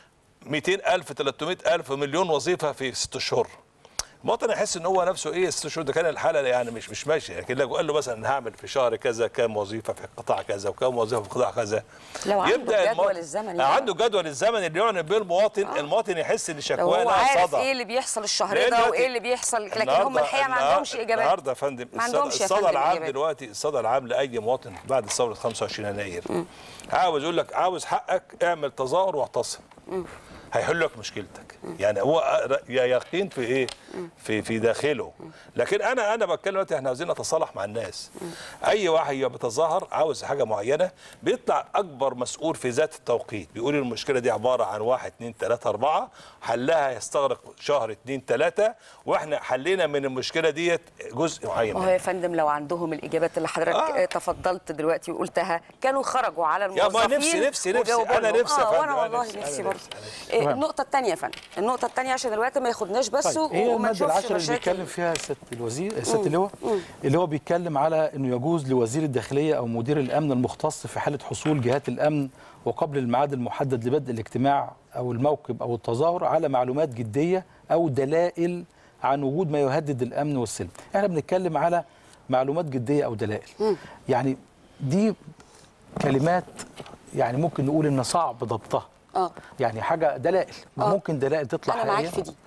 200000 300000 مليون وظيفه في ست شهور المواطن يحس ان هو نفسه ايه ست شهور ده كان الحاله يعني مش مش ماشيه لكن لو قال له مثلا هعمل في شهر كذا كام وظيفه في قطاع كذا وكام وظيفه في قطاع كذا لو عنده يبدأ الجدول المواطن- الزمني لو بقى. عنده جدول الزمني اللي يعلن به المواطن المواطن يحس ان لو شكواه هو لها عارف صدى ايه اللي بيحصل الشهر لأن ده دلوقتي وايه اللي بيحصل لكن النهاردة- هم الحقيقه ما النهار- عندهمش اجابات النهارده يا فندم ما الصدى- عندهمش يا الصدى فندم العام إجابات. دلوقتي الصدى العام لاي مواطن بعد ثوره 25 يناير عاوز يقول لك عاوز حقك اعمل تظاهر واعتصم هيحل لك مشكلتك يعني هو يا يقين في ايه في في داخله لكن انا انا بتكلم دلوقتي احنا عاوزين نتصالح مع الناس اي واحد يبقى بيتظاهر عاوز حاجه معينه بيطلع اكبر مسؤول في ذات التوقيت بيقول المشكله دي عباره عن واحد اتنين تلاته اربعه حلها يستغرق شهر اتنين تلاته واحنا حلينا من المشكله ديت جزء معين ما هو منها. يا فندم لو عندهم الاجابات اللي حضرتك آه. آه. تفضلت دلوقتي وقلتها كانوا خرجوا على يا ما الموظفين نفسي- نفسي- نفسي. وجاوبوا أنا لهم. نفسي يا اه فندم، وانا أنا والله نفسي، نفسي أنا برضه نفسي، إيه تمام. النقطه الثانيه يا فندم النقطه الثانيه عشان الوقت ما ياخدناش بس طيب و- هي وما الماده نشوفش العشرة اللي مشاكل بيتكلم فيها سياده الوزير سياده اللواء اللي هو بيتكلم على انه يجوز لوزير الداخليه او مدير الامن المختص في حاله حصول جهات الامن وقبل الميعاد المحدد لبدء الاجتماع او الموكب او التظاهر على معلومات جديه او دلائل عن وجود ما يهدد الامن والسلم احنا بنتكلم على معلومات جديه او دلائل يعني دي كلمات يعني ممكن نقول ان صعب ضبطها اه يعني حاجه دلائل ما آه. ممكن دلائل تطلع انا معاك حقيقية؟ في دي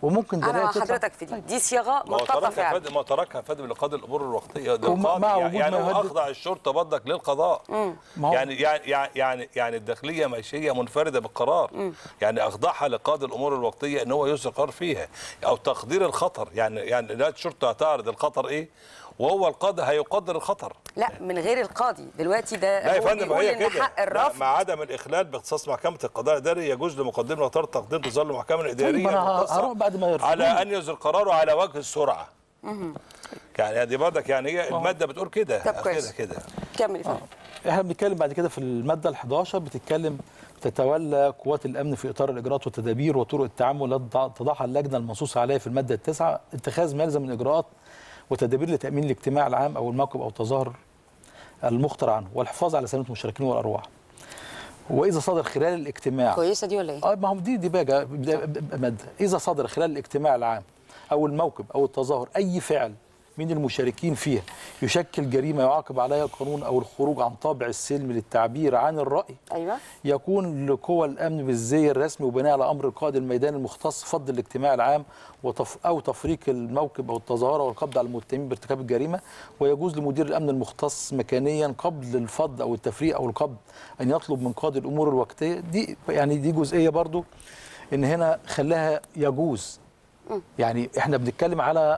وممكن انا دلائل مع تطلع حضرتك في دي دي صياغه ما هو منطقه تركها فعلا فادي ما تركها فادي لقاضي الامور الوقتيه ده ومع- القاضي مع يعني, وجود يعني ما هو يهدد- اخضع الشرطه بدك للقضاء ما هو- يعني يعني يعني يعني يعني الداخليه ماشيه منفرده بالقرار يعني اخضعها لقاضي الامور الوقتيه ان هو يصدر قرار فيها او تقدير الخطر يعني يعني لا الشرطه هتعرض الخطر ايه وهو القاضي هيقدر الخطر لا من غير القاضي دلوقتي ده لا يا هو فندم بيقول هي ان كده حق لا، الرفض مع عدم الاخلال باختصاص محكمه القضاء الاداري يجوز لمقدم الاطار تقديم تظل المحكمه الاداريه طيب، أنا المختصة هروح بعد ما يرفضوني. على ان يصدر قراره على وجه السرعه يعني دي برضك يعني هي الماده بتقول كده طب كويس. كده كده كمل يا فندم احنا بنتكلم بعد كده في الماده ال 11 بتتكلم تتولى قوات الامن في اطار الاجراءات والتدابير وطرق التعامل التي تضع- تضعها اللجنه المنصوص عليها في الماده التاسعه اتخاذ ما يلزم من اجراءات وتدابير لتامين الاجتماع العام او الموكب او التظاهر المخطر عنه والحفاظ على سلامه المشاركين والارواح. واذا صدر خلال الاجتماع كويسه دي ولا ايه؟ اه ما هم دي دي بقى ماده اذا صدر خلال الاجتماع العام او الموكب او التظاهر اي فعل من المشاركين فيها يشكل جريمه يعاقب عليها القانون او الخروج عن طابع السلم للتعبير عن الراي ايوه يكون لقوى الامن بالزي الرسمي وبناء على امر القائد الميداني المختص فض الاجتماع العام وتف او تفريق الموكب او التظاهره والقبض على المتهمين بارتكاب الجريمه ويجوز لمدير الامن المختص مكانيا قبل الفض او التفريق او القبض ان يطلب من قاضي الامور الوقتيه دي يعني دي جزئيه برضو ان هنا خلاها يجوز يعني احنا بنتكلم على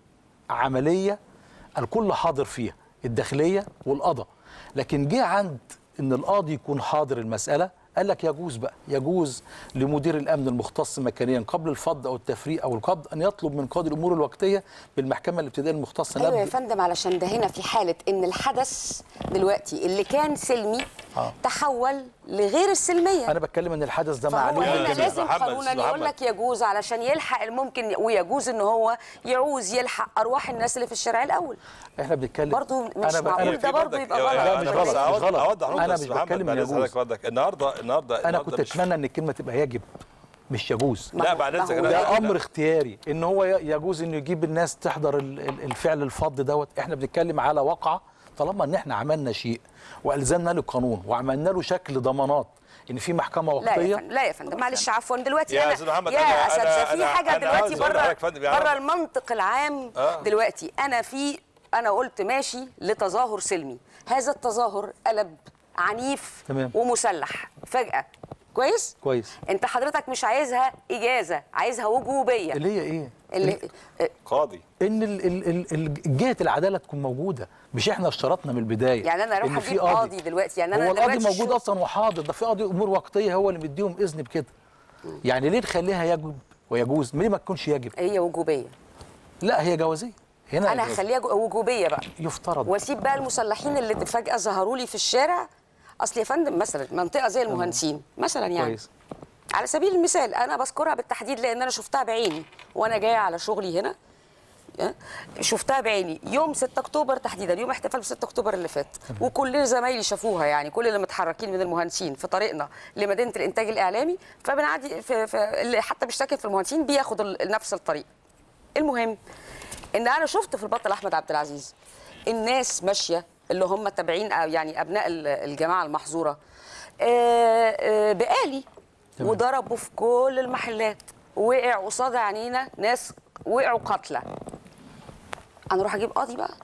عمليه الكل حاضر فيها الداخليه والقضاء لكن جه عند ان القاضي يكون حاضر المساله قال لك يجوز بقى يجوز لمدير الامن المختص مكانيا قبل الفض او التفريق او القبض ان يطلب من قاضي الامور الوقتيه بالمحكمه الابتدائيه المختصه ايوه يا نبذ- فندم علشان ده هنا في حاله ان الحدث دلوقتي اللي كان سلمي آه. تحول لغير السلميه انا بتكلم ان الحدث ده فهو معلوم هنا يا لازم محمد، قانونا أستاذ يقول محمد. لك يجوز علشان يلحق الممكن ويجوز ان هو يعوز يلحق ارواح الناس اللي في الشارع الاول احنا بنتكلم برضو مش أنا ب- معقول أنا ده في برضو برضك- يبقى يا- غلط. يا- مش أنا غلط، بس مش أوضح- غلط. أوضح نقطة أنا بس مش محمد، بتكلم بعد يجوز. إذنك برضك النهارده النهارده انا النهاردة كنت مش- اتمنى ان الكلمه تبقى يجب مش يجوز ما لا هو- بعد ما إذنك هو أنا- ده لا. امر اختياري ان هو ي- يجوز انه يجيب الناس تحضر ال- ال- الفعل الفض دوت احنا بنتكلم على واقعه طالما ان احنا عملنا شيء والزمنا له القانون وعملنا له شكل ضمانات ان في محكمه لا يا وقتيه فندم لا يا فندم معلش عفوا دلوقتي يا انا أستاذ محمد، يا أنا- اساتذه أنا- في أنا- حاجه أنا دلوقتي عاوز أقول بره لحضرتك يا فندم، يعني بره أنا- المنطق العام آه. دلوقتي انا في انا قلت ماشي لتظاهر سلمي هذا التظاهر قلب عنيف تمام. ومسلح فجاه كويس كويس انت حضرتك مش عايزها اجازه عايزها وجوبيه اللي هي ايه اللي قاضي ان ال- ال- ال- ال- جهه العداله تكون موجوده مش احنا اشترطنا من البدايه يعني انا اروح إن في اجيب قاضي دلوقتي يعني انا هو القاضي دلوقتي موجود شو- اصلا وحاضر ده في قاضي امور وقتيه هو اللي مديهم اذن بكده يعني ليه نخليها يجب ويجوز ليه ما تكونش يجب هي وجوبيه لا هي جوازيه هنا انا جواز- هخليها جو- وجوبيه بقى يفترض واسيب بقى المسلحين اللي فجاه ظهروا لي في الشارع اصل يا فندم مثلا منطقه زي المهندسين مثلا يعني كويس على سبيل المثال انا بذكرها بالتحديد لان انا شفتها بعيني وانا جايه على شغلي هنا أه؟ شفتها بعيني يوم 6 اكتوبر تحديدا يوم احتفال ب 6 اكتوبر اللي فات وكل زمايلي شافوها يعني كل اللي متحركين من المهندسين في طريقنا لمدينه الانتاج الاعلامي فبنعدي في, في اللي حتى بيشتكي في المهندسين بياخد ال- نفس الطريق المهم ان انا شفت في البطل احمد عبد العزيز الناس ماشيه اللي هم تابعين أو يعني ابناء ال- الجماعه المحظوره آه، آه، بآلي تمام. وضربوا في كل المحلات وقع قصاد عينينا ناس وقعوا قتلى انا اروح اجيب قاضي بقى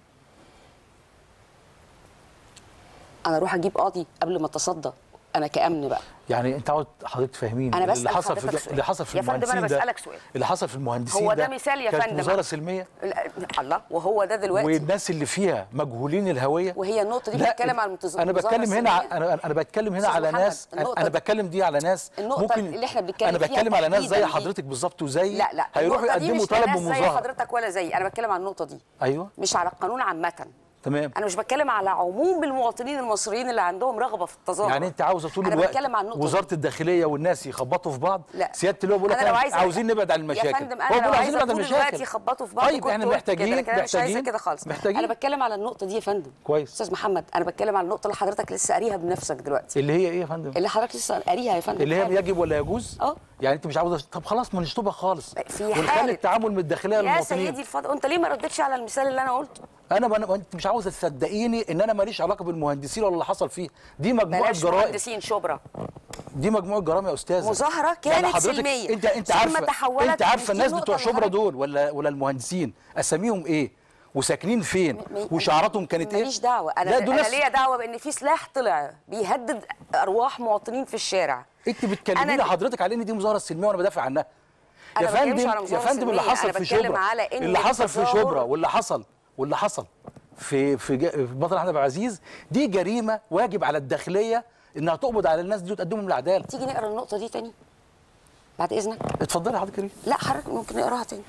انا اروح اجيب قاضي قبل ما اتصدى انا كامن بقى يعني انت عاوز حضرتك تفهمين أنا بسأل اللي حصل في حضرتك سؤال. اللي حصل في يا فندم أنا المهندسين ده بسألك سؤال. اللي حصل في المهندسين هو ده مثال يا كانت فندم. وزاره سلميه لا، الله وهو ده دلوقتي والناس اللي فيها مجهولين الهويه وهي النقطه دي لا، بتتكلم عن المتز- انا الوزارة بتكلم هنا ع- السلمية. انا انا بتكلم هنا أستاذ على محمد، ناس انا النقطة أنا دي- بتكلم دي على ناس النقطة ممكن اللي إحنا بنتكلم انا فيها بتكلم على ناس زي تحديداً دي. حضرتك بالظبط وزي لا لا هيروحوا النقطة دي يقدموا مش طلب لناس زي بمظاهره حضرتك ولا زي انا بتكلم عن النقطه دي ايوه مش على القانون عامه تمام انا مش بتكلم على عموم المواطنين المصريين اللي عندهم رغبه في التظاهر يعني انت عاوزه طول أنا الوقت بتكلم عن النقطة وزاره دي. الداخليه والناس يخبطوا في بعض لا. سياده اللي هو بيقول لك أنا لو إحنا عايزة عاوزين نبعد عن المشاكل يا فندم هو انا لو بيقول عايزه عاوزين نبعد عن طول الوقت المشاكل يخبطوا في بعض طيب كنت احنا قلت محتاجين كده، لكن انا مش عايزه محتاجين كده خالص محتاجين انا بتكلم على النقطه دي يا فندم كويس. استاذ محمد انا بتكلم على النقطه اللي حضرتك لسه قاريها بنفسك دلوقتي اللي هي ايه يا فندم اللي حضرتك لسه قاريها يا فندم اللي هي حالا. يجب ولا يجوز اه. يعني انت مش عاوزه طب خلاص ما نشطبها خالص في ونخلي حالة- التعامل من الداخليه يا للمواطنين سيدي الفاضل انت ليه ما ردتش على المثال اللي انا قلته انا انا انت مش عاوزه تصدقيني ان انا ماليش علاقه بالمهندسين ولا اللي حصل فيه دي مجموعه بلاش جرائم مهندسين شبرا دي مجموعه جرائم يا استاذه مظاهرة كانت حضرتك سلمية. انت انت ثم عارفه تحولت انت من عارفه دي الناس نقطة بتوع شبرا لحضرتك. دول ولا ولا المهندسين اساميهم ايه وساكنين فين م- وشعاراتهم كانت ايه ماليش دعوه انا لا دول انا ناس ليا دعوه بان في سلاح طلع بيهدد ارواح مواطنين في الشارع انت أنا بتكلميني اللي- حضرتك على ان دي مظاهره سلميه وانا بدافع عنها أنا يا ما بتكلمش فندم على يا مظاهرة فندم اللي سلمية، حصل أنا في بتكلم شبرا على إن اللي حصل في التظاهر- شبرا واللي حصل واللي حصل في في جا- في بطل احمد عبد العزيز دي جريمه واجب على الداخليه انها تقبض على الناس دي وتقدمهم للعداله تيجي نقرا النقطه دي تاني بعد اذنك اتفضلي يا حضرتك كريم لا حضرتك ممكن نقراها تاني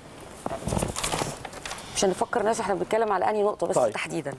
عشان نفكر الناس احنا بنتكلم على انهي نقطه بس طيب. تحديدا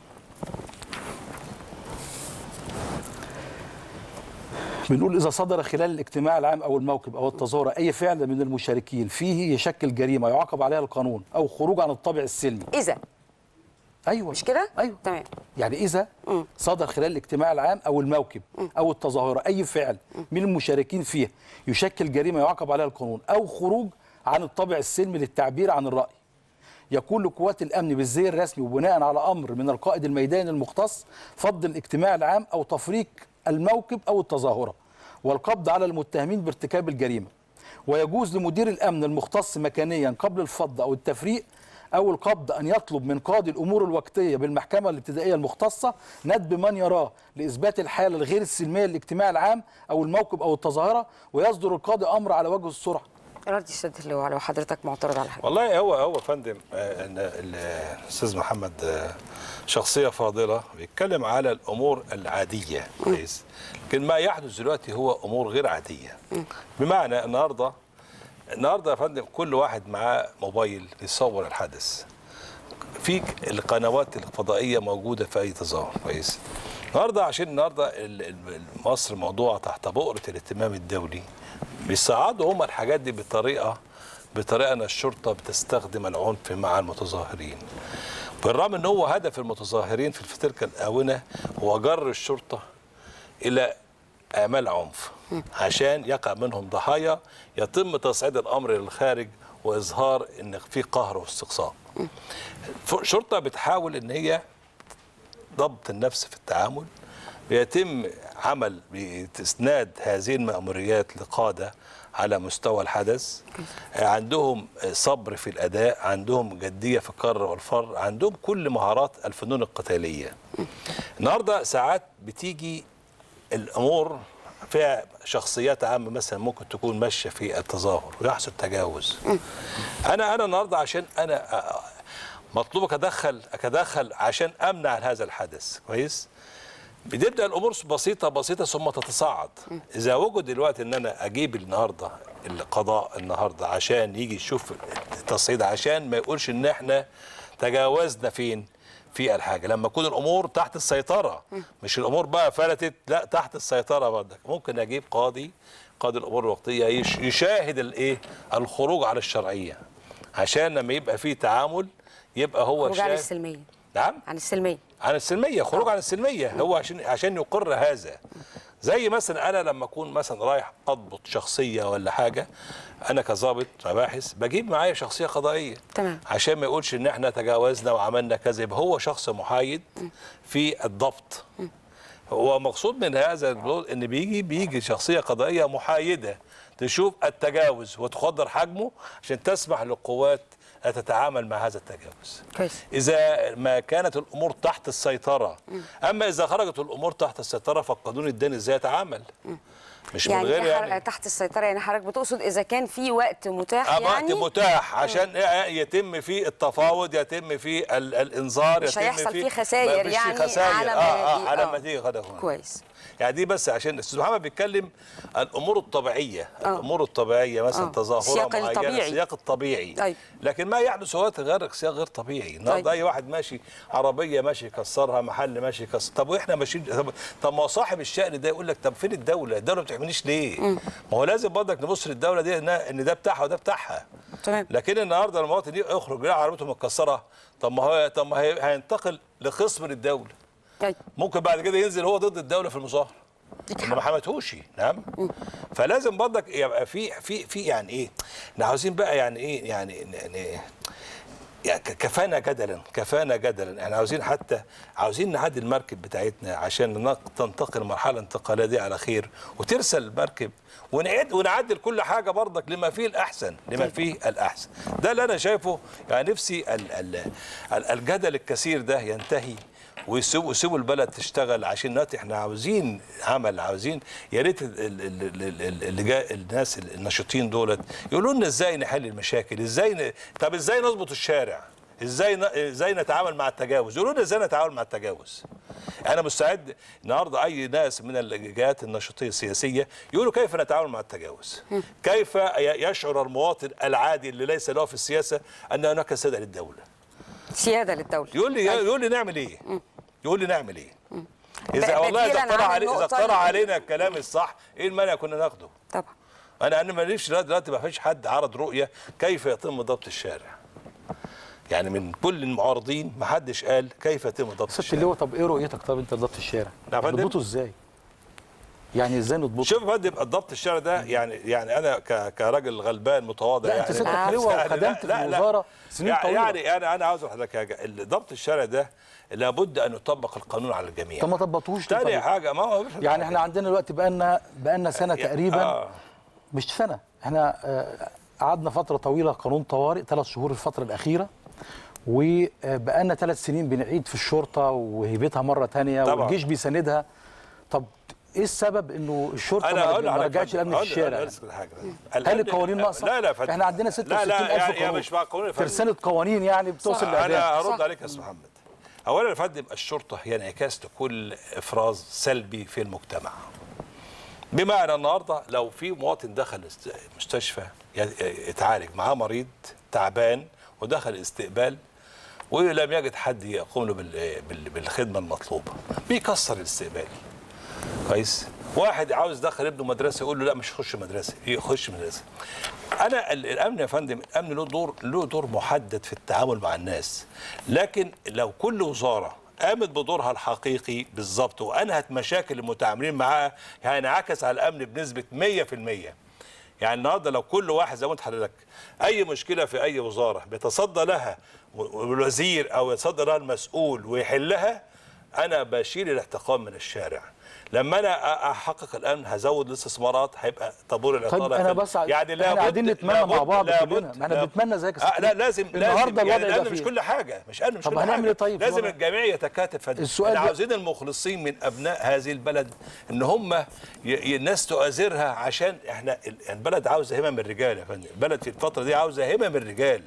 بنقول إذا صدر خلال الاجتماع العام أو الموكب أو التظاهرة أي فعل من المشاركين فيه يشكل جريمة يعاقب عليها القانون أو خروج عن الطابع السلمي اذا أيوة مش كده أيوة تمام يعني إذا صدر خلال الاجتماع العام أو الموكب أو التظاهرة أي فعل من المشاركين فيه يشكل جريمة يعاقب عليها القانون أو خروج عن الطابع السلمي للتعبير عن الرأي يكون لقوات الامن بالزي الرسمي وبناء على امر من القائد الميداني المختص فض الاجتماع العام او تفريق الموكب او التظاهره والقبض على المتهمين بارتكاب الجريمه ويجوز لمدير الامن المختص مكانيا قبل الفض او التفريق او القبض ان يطلب من قاضي الامور الوقتيه بالمحكمه الابتدائيه المختصه ندب من يراه لاثبات الحاله الغير السلميه للاجتماع العام او الموكب او التظاهره ويصدر القاضي امر على وجه السرعه راضي السيد اللواء لو حضرتك معترض على حاجه والله هو هو فندم آه، ان ال- الاستاذ محمد آه، شخصيه فاضله بيتكلم على الامور العاديه كويس لكن ما يحدث دلوقتي هو امور غير عاديه بمعنى النهارده النهارده يا فندم كل واحد معاه موبايل بيصور الحدث في القنوات الفضائيه موجوده في اي تظاهر كويس النهارده عشان النهارده ال- ال- مصر موضوع تحت بؤره الاهتمام الدولي بيصعدوا هم الحاجات دي بطريقه بطريقه ان الشرطه بتستخدم العنف مع المتظاهرين بالرغم ان هو هدف المتظاهرين في في تلك الاونه هو جر الشرطه الى اعمال عنف عشان يقع منهم ضحايا يتم تصعيد الامر للخارج واظهار ان في قهر واستقصاء الشرطه بتحاول ان هي ضبط النفس في التعامل بيتم عمل باسناد هذه المأموريات لقادة على مستوى الحدث عندهم صبر في الأداء عندهم جدية في الكر والفر عندهم كل مهارات الفنون القتالية النهاردة ساعات بتيجي الأمور فيها شخصيات عامة مثلا ممكن تكون ماشية في التظاهر ويحصل تجاوز أنا أنا النهاردة عشان أنا أ- مطلوبك ادخل اتدخل عشان امنع هذا الحدث كويس بتبدا الامور بسيطه بسيطه ثم تتصاعد اذا وجد دلوقتي ان انا اجيب النهارده القضاء النهارده عشان يجي يشوف التصعيد عشان ما يقولش ان احنا تجاوزنا فين في الحاجه لما تكون الامور تحت السيطره مش الامور بقى فلتت لا تحت السيطره برضك ممكن اجيب قاضي قاضي الامور الوقتيه يش- يشاهد الايه الخروج على الشرعيه عشان لما يبقى في تعامل يبقى هو خروج عن شاهد السلميه نعم عن السلميه عن السلميه خروج عن السلميه هو عشان عشان يقر هذا زي مثلا انا لما اكون مثلا رايح اضبط شخصيه ولا حاجه انا كظابط مباحث بجيب معايا شخصيه قضائيه تمام. عشان ما يقولش ان احنا تجاوزنا وعملنا كذا يبقى هو شخص محايد في الضبط هو مقصود من هذا البلوغ ان بيجي بيجي شخصيه قضائيه محايده تشوف التجاوز وتقدر حجمه عشان تسمح للقوات ان تتعامل مع هذا التجاوز كويس اذا ما كانت الامور تحت السيطره اما اذا خرجت الامور تحت السيطره فالقانون الداني ازاي يتعامل مش من يعني, غير إيه حر- يعني تحت السيطره يعني حضرتك بتقصد اذا كان في وقت متاح آه، يعني وقت متاح عشان يتم فيه التفاوض يتم فيه ال- الانذار مش يتم هيحصل فيه فيه خسائر ما فيش فيه يعني خسائر على ما آه ي- آه على آه. ما تيجي غدا كويس يعني دي بس عشان الاستاذ محمد بيتكلم عن الامور الطبيعيه آه. الامور الطبيعيه مثلا آه. تظاهره السياق معينه الطبيعي. السياق الطبيعي أيوة. لكن ما يحدث هو غير سياق غير طبيعي النهارده طيب. اي واحد ماشي عربيه ماشي يكسرها محل ماشي يكسر طب واحنا ماشيين طب, طب ما هو صاحب الشأن ده يقول لك طب فين الدوله الدوله ما بتعمليش ليه ما هو لازم برضك نبص للدوله دي إنها- ان ده بتاعها وده بتاعها تمام لكن النهارده المواطن دي يخرج يلاقي عربيته متكسره طب ما هو طب ما هي- هينتقل لخصم للدوله طيب ممكن بعد كده ينزل هو ضد الدوله في المظاهره اللي ما حمتهوش نعم فلازم برضك يبقى في في في يعني ايه احنا عاوزين بقى يعني ايه يعني يعني يعني ك- كفانا جدلا كفانا جدلا احنا عاوزين حتى عاوزين نعدي المركب بتاعتنا عشان نق- تنتقل المرحله الانتقاليه دي على خير وترسل المركب ونعد ونعدل كل حاجه برضك لما فيه الاحسن لما فيه الاحسن ده اللي انا شايفه يعني نفسي ال ال ال الجدل الكثير ده ينتهي ويسيبوا يسيبوا البلد تشتغل عشان دلوقتي احنا عاوزين عمل عاوزين يا ريت ال- ال- ال- ال- ال- اللي جاء الناس النشيطين دولت يقولوا لنا ازاي نحل المشاكل ازاي ن... طب ازاي نظبط الشارع ازاي ن... ازاي نتعامل مع التجاوز يقولوا لنا ازاي نتعامل مع التجاوز انا مستعد النهارده اي ناس من الجهات النشطيه السياسيه يقولوا كيف نتعامل مع التجاوز كيف ي- يشعر المواطن العادي اللي ليس له في السياسه ان هناك سياده للدوله سياده للدوله يقول لي أيوة. يقول لي نعمل ايه يقول لي نعمل ايه ب- اذا والله اذا بديلاً اقترح عن علي اذا النقطة اقترح اللي- علينا الكلام الصح ايه المانع كنا ناخده طبعا انا انا ماليش لغايه دلوقتي ما فيش حد عرض رؤيه كيف يتم ضبط الشارع يعني من كل المعارضين ما حدش قال كيف يتم ضبط ست الشارع اللواء طب ايه رؤيتك طب انت لضبط الشارع؟ يا فندم؟ نضبطه ازاي؟ يعني ازاي نضبطه؟ شوف يا فندم ضبط الشارع ده يعني يعني انا ك- كراجل غلبان متواضع لا يعني انت ستك لا، لواء يعني وخدمت في لا- لا- الوزاره سنين يعني طويله يعني انا انا عاوز اقول لحضرتك حاجه ضبط الشارع ده لابد ان يطبق القانون على الجميع طب ما طبقتوش ليه تاني طيب؟ حاجه ما هو يعني احنا عندنا دلوقتي بقالنا بقالنا سنه تقريبا آه. مش سنه احنا آه، قعدنا فتره طويله قانون طوارئ ثلاث شهور الفتره الاخيره وبقالنا ثلاث سنين بنعيد في الشرطه وهيبتها مره تانية طبعا. والجيش بيساندها طب ايه السبب انه الشرطه انا ما اقول ما لحضرتك رجعتش الامن في أقول- الشارع أقول لك حاجة. هل القوانين ناقصه؟ لا لا فندم. احنا عندنا لا 66000 لا يا- يا قانون مش مع القانون يا فندم. ترسانه قوانين يعني بتوصل لاعدام انا هرد صح. عليك يا استاذ محمد اولا يا فندم الشرطه هي انعكاس لكل افراز سلبي في المجتمع بمعنى النهارده لو في مواطن دخل است- مستشفى ي- يتعالج معاه مريض تعبان ودخل استقبال ولم يجد حد يقوم له بال- بال- بالخدمه المطلوبه بيكسر الاستقبال كويس واحد عاوز يدخل ابنه مدرسه يقول له لا مش يخش مدرسه يخش مدرسه انا ال- الامن يا فندم الامن له دور له دور محدد في التعامل مع الناس لكن لو كل وزاره قامت بدورها الحقيقي بالظبط وانهت مشاكل المتعاملين معاها هينعكس على الامن بنسبه 100% يعني النهارده لو كل واحد زي ما قلت لحضرتك اي مشكله في اي وزاره بيتصدى لها والوزير او يتصدى لها المسؤول ويحلها انا بشيل الاحتقان من الشارع لما انا أ- احقق الامن هزود الاستثمارات هيبقى طابور العطاره طيب انا يقل. بس ع- يعني احنا لابد قاعدين نتمنى مع لابد- بعض لابد- كلنا. ما احنا لابد- بنتمنى زيك يا آه ست لا لازم النهارده لازم يعني الوضع يبقى الامن مش فيه. كل حاجه مش امن مش طب كل هنعمل حاجه إيه طيب في لازم الوضع؟ الجميع يتكاتف فدي. السؤال احنا ده- عاوزين المخلصين من ابناء هذه البلد ان هم ي- ي- الناس تؤازرها عشان احنا ال- البلد عاوزه همم الرجال يا فندم البلد في الفتره دي عاوزه همم الرجال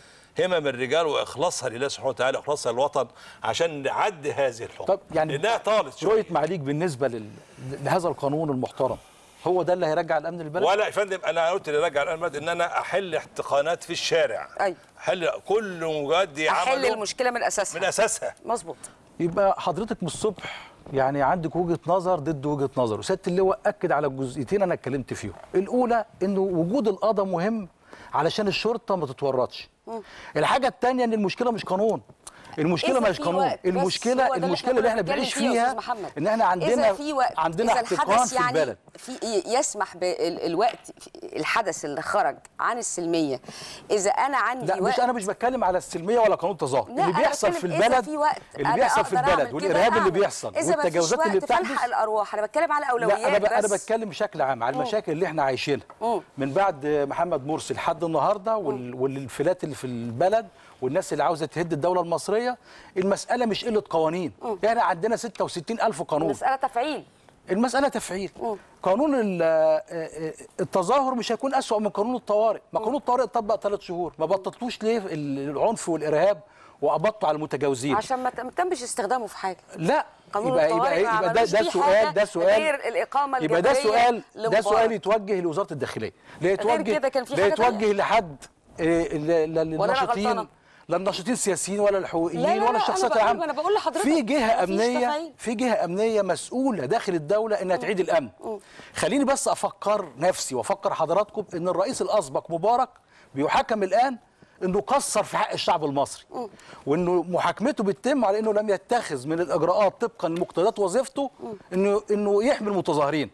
همم الرجال واخلاصها لله سبحانه وتعالى واخلاصها للوطن عشان نعدي هذه الحكم طب يعني لانها طالت شويه رؤيه معاليك بالنسبه لل... لهذا القانون المحترم هو ده اللي هيرجع الامن للبلد ولا يا فندم انا قلت لرجع الامن ان انا احل احتقانات في الشارع أيوة. احل كل مجدي احل عمله المشكله من اساسها من اساسها مظبوط يبقى حضرتك من الصبح يعني عندك وجهه نظر ضد وجهه نظر وسياده اللواء اكد على جزئيتين انا اتكلمت فيهم الاولى انه وجود القضاء مهم علشان الشرطه ما تتورطش الحاجه الثانيه ان المشكله مش قانون المشكله إذا مش في قانون وقت، بس هو المشكله ده اللي المشكله اللي احنا بنتكلم بنعيش فيه يا فيها أستاذ محمد. ان احنا عندنا إذا في وقت عندنا إذا احتقان الحدث في يعني البلد في يسمح بالوقت الحدث اللي خرج عن السلميه اذا انا عندي لا وقت مش انا مش بتكلم على السلميه ولا قانون التظاهر لا، اللي أنا بيحصل في بتكلم إذا البلد في وقت اللي أنا بيحصل في أقدر البلد أعمل كده والارهاب اللي أعمل. بيحصل إذا ما فيش والتجاوزات اللي وقت فلحق بتحدث الارواح انا بتكلم على اولويات لا انا ب... انا بس. بتكلم بشكل عام على المشاكل اللي احنا عايشينها من بعد محمد مرسي لحد النهارده وال... والانفلات اللي في البلد والناس اللي عاوزه تهد الدوله المصريه المساله مش قله قوانين احنا عندنا 66 الف قانون مساله تفعيل المساله تفعيل قانون ال- آه، آه، التظاهر مش هيكون اسوأ من قانون الطوارئ ما قانون الطوارئ اتطبق ثلاث شهور ما بطلتوش ليه ال- العنف والارهاب وقبضتوا على المتجاوزين عشان ما ما تمش استخدامه في حاجه لا قانون يبقى الطوارئ يبقى, ما يبقى ده, عملوش ده فيه سؤال حاجة ده سؤال غير الإقامة يبقى ده الجبرية سؤال ده لمبارك. سؤال يتوجه لوزاره الداخليه لا يتوجه كده كان في لا حاجة يتوجه تانية. لحد إيه، ل- ل- أنا للناشطين غلطانة؟ لا الناشطين السياسيين ولا الحقوقيين لا، لا، لا، ولا الشخصيات أنا بقول- العامه أنا بقول لحضرتك في جهه مفيش امنيه تفعيل. في جهه امنيه مسؤوله داخل الدوله انها تعيد الامن خليني بس افكر نفسي وافكر حضراتكم ان الرئيس الاسبق مبارك بيحاكم الان انه قصر في حق الشعب المصري وانه محاكمته بتتم على انه لم يتخذ من الاجراءات طبقا لمقتضيات وظيفته انه انه يحمي المتظاهرين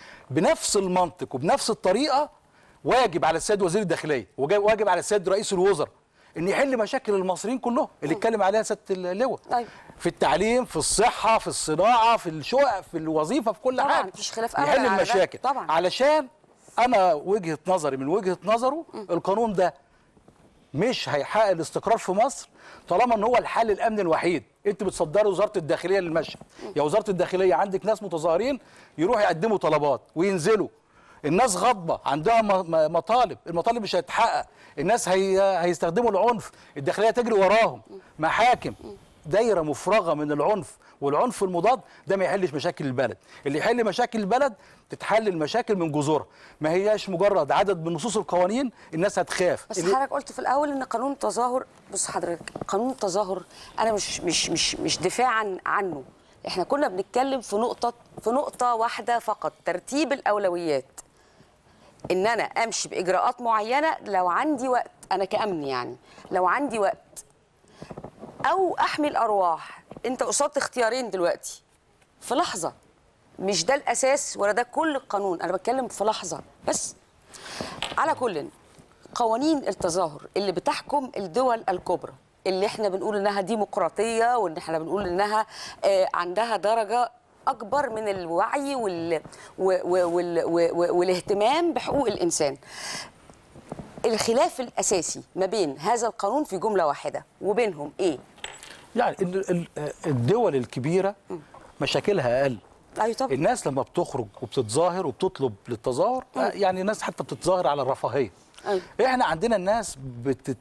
بنفس المنطق وبنفس الطريقه واجب على السيد وزير الداخليه وجا- واجب على السيد رئيس الوزراء ان يحل مشاكل المصريين كلهم اللي اتكلم عليها سياده اللواء أيوة. في التعليم في الصحه في الصناعه في الشقق في الوظيفه في كل طبعاً، حاجه مفيش خلاف أبداً يحل على ده. المشاكل طبعاً. علشان انا وجهه نظري من وجهه نظره القانون ده مش هيحقق الاستقرار في مصر طالما ان هو الحل الامن الوحيد انت بتصدري وزاره الداخليه للمشهد يا وزاره الداخليه عندك ناس متظاهرين يروحوا يقدموا طلبات وينزلوا الناس غاضبه عندها م- م- مطالب المطالب مش هتتحقق الناس هي هيستخدموا العنف الداخليه تجري وراهم محاكم دايره مفرغه من العنف والعنف المضاد ده ما يحلش مشاكل البلد اللي يحل مشاكل البلد تتحل المشاكل من جذورها ما هياش مجرد عدد من نصوص القوانين الناس هتخاف بس اللي- حضرتك قلت في الاول ان قانون التظاهر بص حضرتك قانون التظاهر انا مش مش مش مش دفاعا عنه احنا كنا بنتكلم في نقطه في نقطه واحده فقط ترتيب الاولويات ان انا امشي باجراءات معينه لو عندي وقت انا كامن يعني لو عندي وقت او احمي الارواح انت قصاد اختيارين دلوقتي في لحظه مش ده الاساس ولا ده كل القانون انا بتكلم في لحظه بس على كل قوانين التظاهر اللي بتحكم الدول الكبرى اللي احنا بنقول انها ديمقراطيه وان احنا بنقول انها آه، عندها درجه اكبر من الوعي وال و- و- وال و- والاهتمام بحقوق الانسان الخلاف الاساسي ما بين هذا القانون في جمله واحده وبينهم ايه يعني ال- ال- الدول الكبيره مشاكلها اقل ايوه طبعا الناس لما بتخرج وبتتظاهر وبتطلب للتظاهر آه، يعني الناس حتى بتتظاهر على الرفاهيه أيوة. احنا عندنا الناس بتت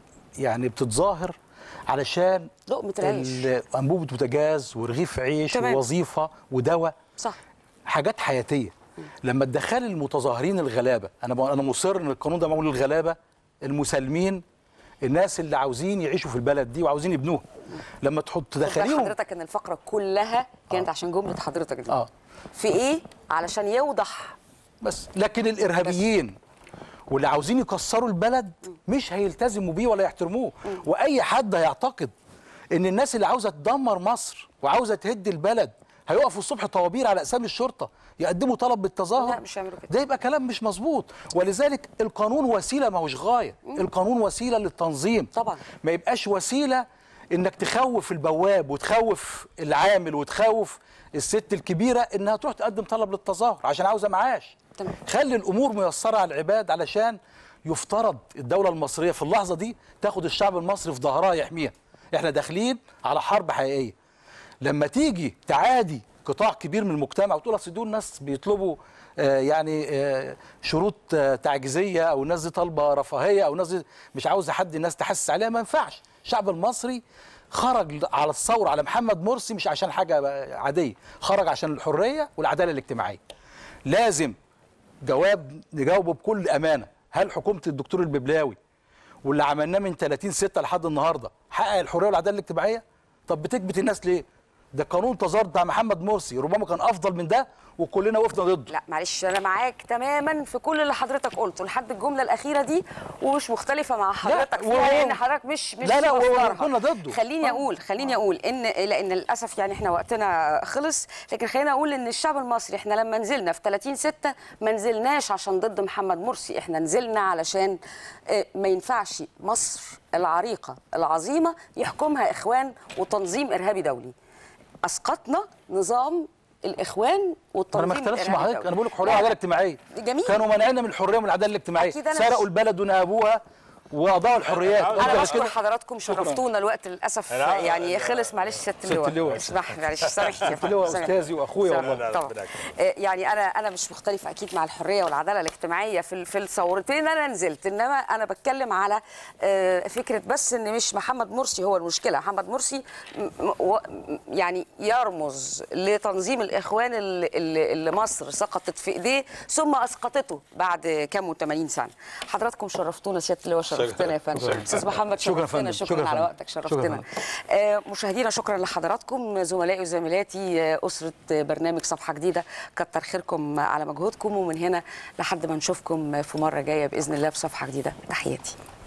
يعني بتتظاهر علشان لقمة العيش. ال- انبوبه بوتاجاز ورغيف عيش تمام. ووظيفه ودواء صح حاجات حياتيه لما تدخلي المتظاهرين الغلابه انا ب- انا مصر ان القانون ده معمول للغلابه المسالمين الناس اللي عاوزين يعيشوا في البلد دي وعاوزين يبنوها لما تحط خد بال تدخليهم حضرتك ان الفقره كلها كانت عشان جمله حضرتك دي اه في ايه علشان يوضح بس لكن الارهابيين واللي عاوزين يكسروا البلد مش هيلتزموا بيه ولا يحترموه واي حد هيعتقد ان الناس اللي عاوزه تدمر مصر وعاوزه تهد البلد هيقفوا الصبح طوابير على اقسام الشرطه يقدموا طلب بالتظاهر لا، مش هيعملوا كده. ده يبقى كلام مش مظبوط ولذلك القانون وسيله ما هوش غايه القانون وسيله للتنظيم طبعا. ما يبقاش وسيله انك تخوف البواب وتخوف العامل وتخوف الست الكبيره انها تروح تقدم طلب للتظاهر عشان عاوزه معاش تمام. خلي الامور ميسره على العباد علشان يفترض الدوله المصريه في اللحظه دي تاخد الشعب المصري في ظهرها يحميها احنا داخلين على حرب حقيقيه لما تيجي تعادي قطاع كبير من المجتمع وتقول اصل دول ناس بيطلبوا آه، يعني آه، شروط آه، تعجيزيه او الناس دي طالبه رفاهيه او الناس دي مش عاوزه حد الناس تحسس عليها ما ينفعش الشعب المصري خرج على الثوره على محمد مرسي مش عشان حاجه عاديه خرج عشان الحريه والعداله الاجتماعيه لازم جواب نجاوبه بكل امانه هل حكومه الدكتور الببلاوي واللي عملناه من 30 6 لحد النهارده حقق الحريه والعداله الاجتماعيه طب بتكبت الناس ليه ده قانون تظاهر بتاع محمد مرسي ربما كان افضل من ده وكلنا وقفنا ضده لا معلش انا معاك تماما في كل اللي حضرتك قلته لحد الجمله الاخيره دي ومش مختلفه مع حضرتك و- فيها لان حضرتك مش مش لا، لا، و- مختارها. وكنا ضده. خليني آه. اقول خليني اقول ان لان للاسف يعني احنا وقتنا خلص لكن خليني اقول ان الشعب المصري احنا لما نزلنا في 30 6 ما نزلناش عشان ضد محمد مرسي احنا نزلنا علشان آه، ما ينفعش مصر العريقه العظيمه يحكمها اخوان وتنظيم ارهابي دولي اسقطنا نظام الاخوان انا والتنظيم ما اختلفش الإرهابي مع حضرتك الدولي. انا بقول لك حريه لا، وعداله اجتماعيه جميل. كانوا مانعيننا من الحريه ومن العداله الاجتماعيه أكيد أنا سرقوا مش- البلد ونهبوها واضاعوا الحريات أنا أنت انا مش بشكر كده؟ حضراتكم شكراً. شرفتونا الوقت للاسف لا، يعني لا. خلص معلش سياده اللواء اللواء. اسمح معلش سامحني يا فندم، اللواء سامحني. أستاذي وأخويا سامحني. والله. لا، لا، طبعا بالعكس. آه، يعني انا انا مش مختلفه اكيد مع الحريه والعداله الاجتماعيه في ال- في الثورتين انا نزلت انما انا بتكلم على آه، فكره بس ان مش محمد مرسي هو المشكله محمد مرسي م- م- و- م- يعني يرمز لتنظيم الاخوان اللي, اللي اللي مصر سقطت في ايديه ثم اسقطته بعد كام و80 سنه حضراتكم شرفتونا سياده اللواء شرفتنا يا فندم شكراً. استاذ محمد شكراً يا شرفتنا فندم. شكرا, شكراً يا على فندم. وقتك شكراً يا شرفتنا فندم. آه، مشاهدينا شكرا لحضراتكم زملائي وزميلاتي آه، أسرة برنامج صفحة جديدة كتر خيركم على مجهودكم ومن هنا لحد ما نشوفكم في مرة جاية بإذن الله بصفحة جديدة تحياتي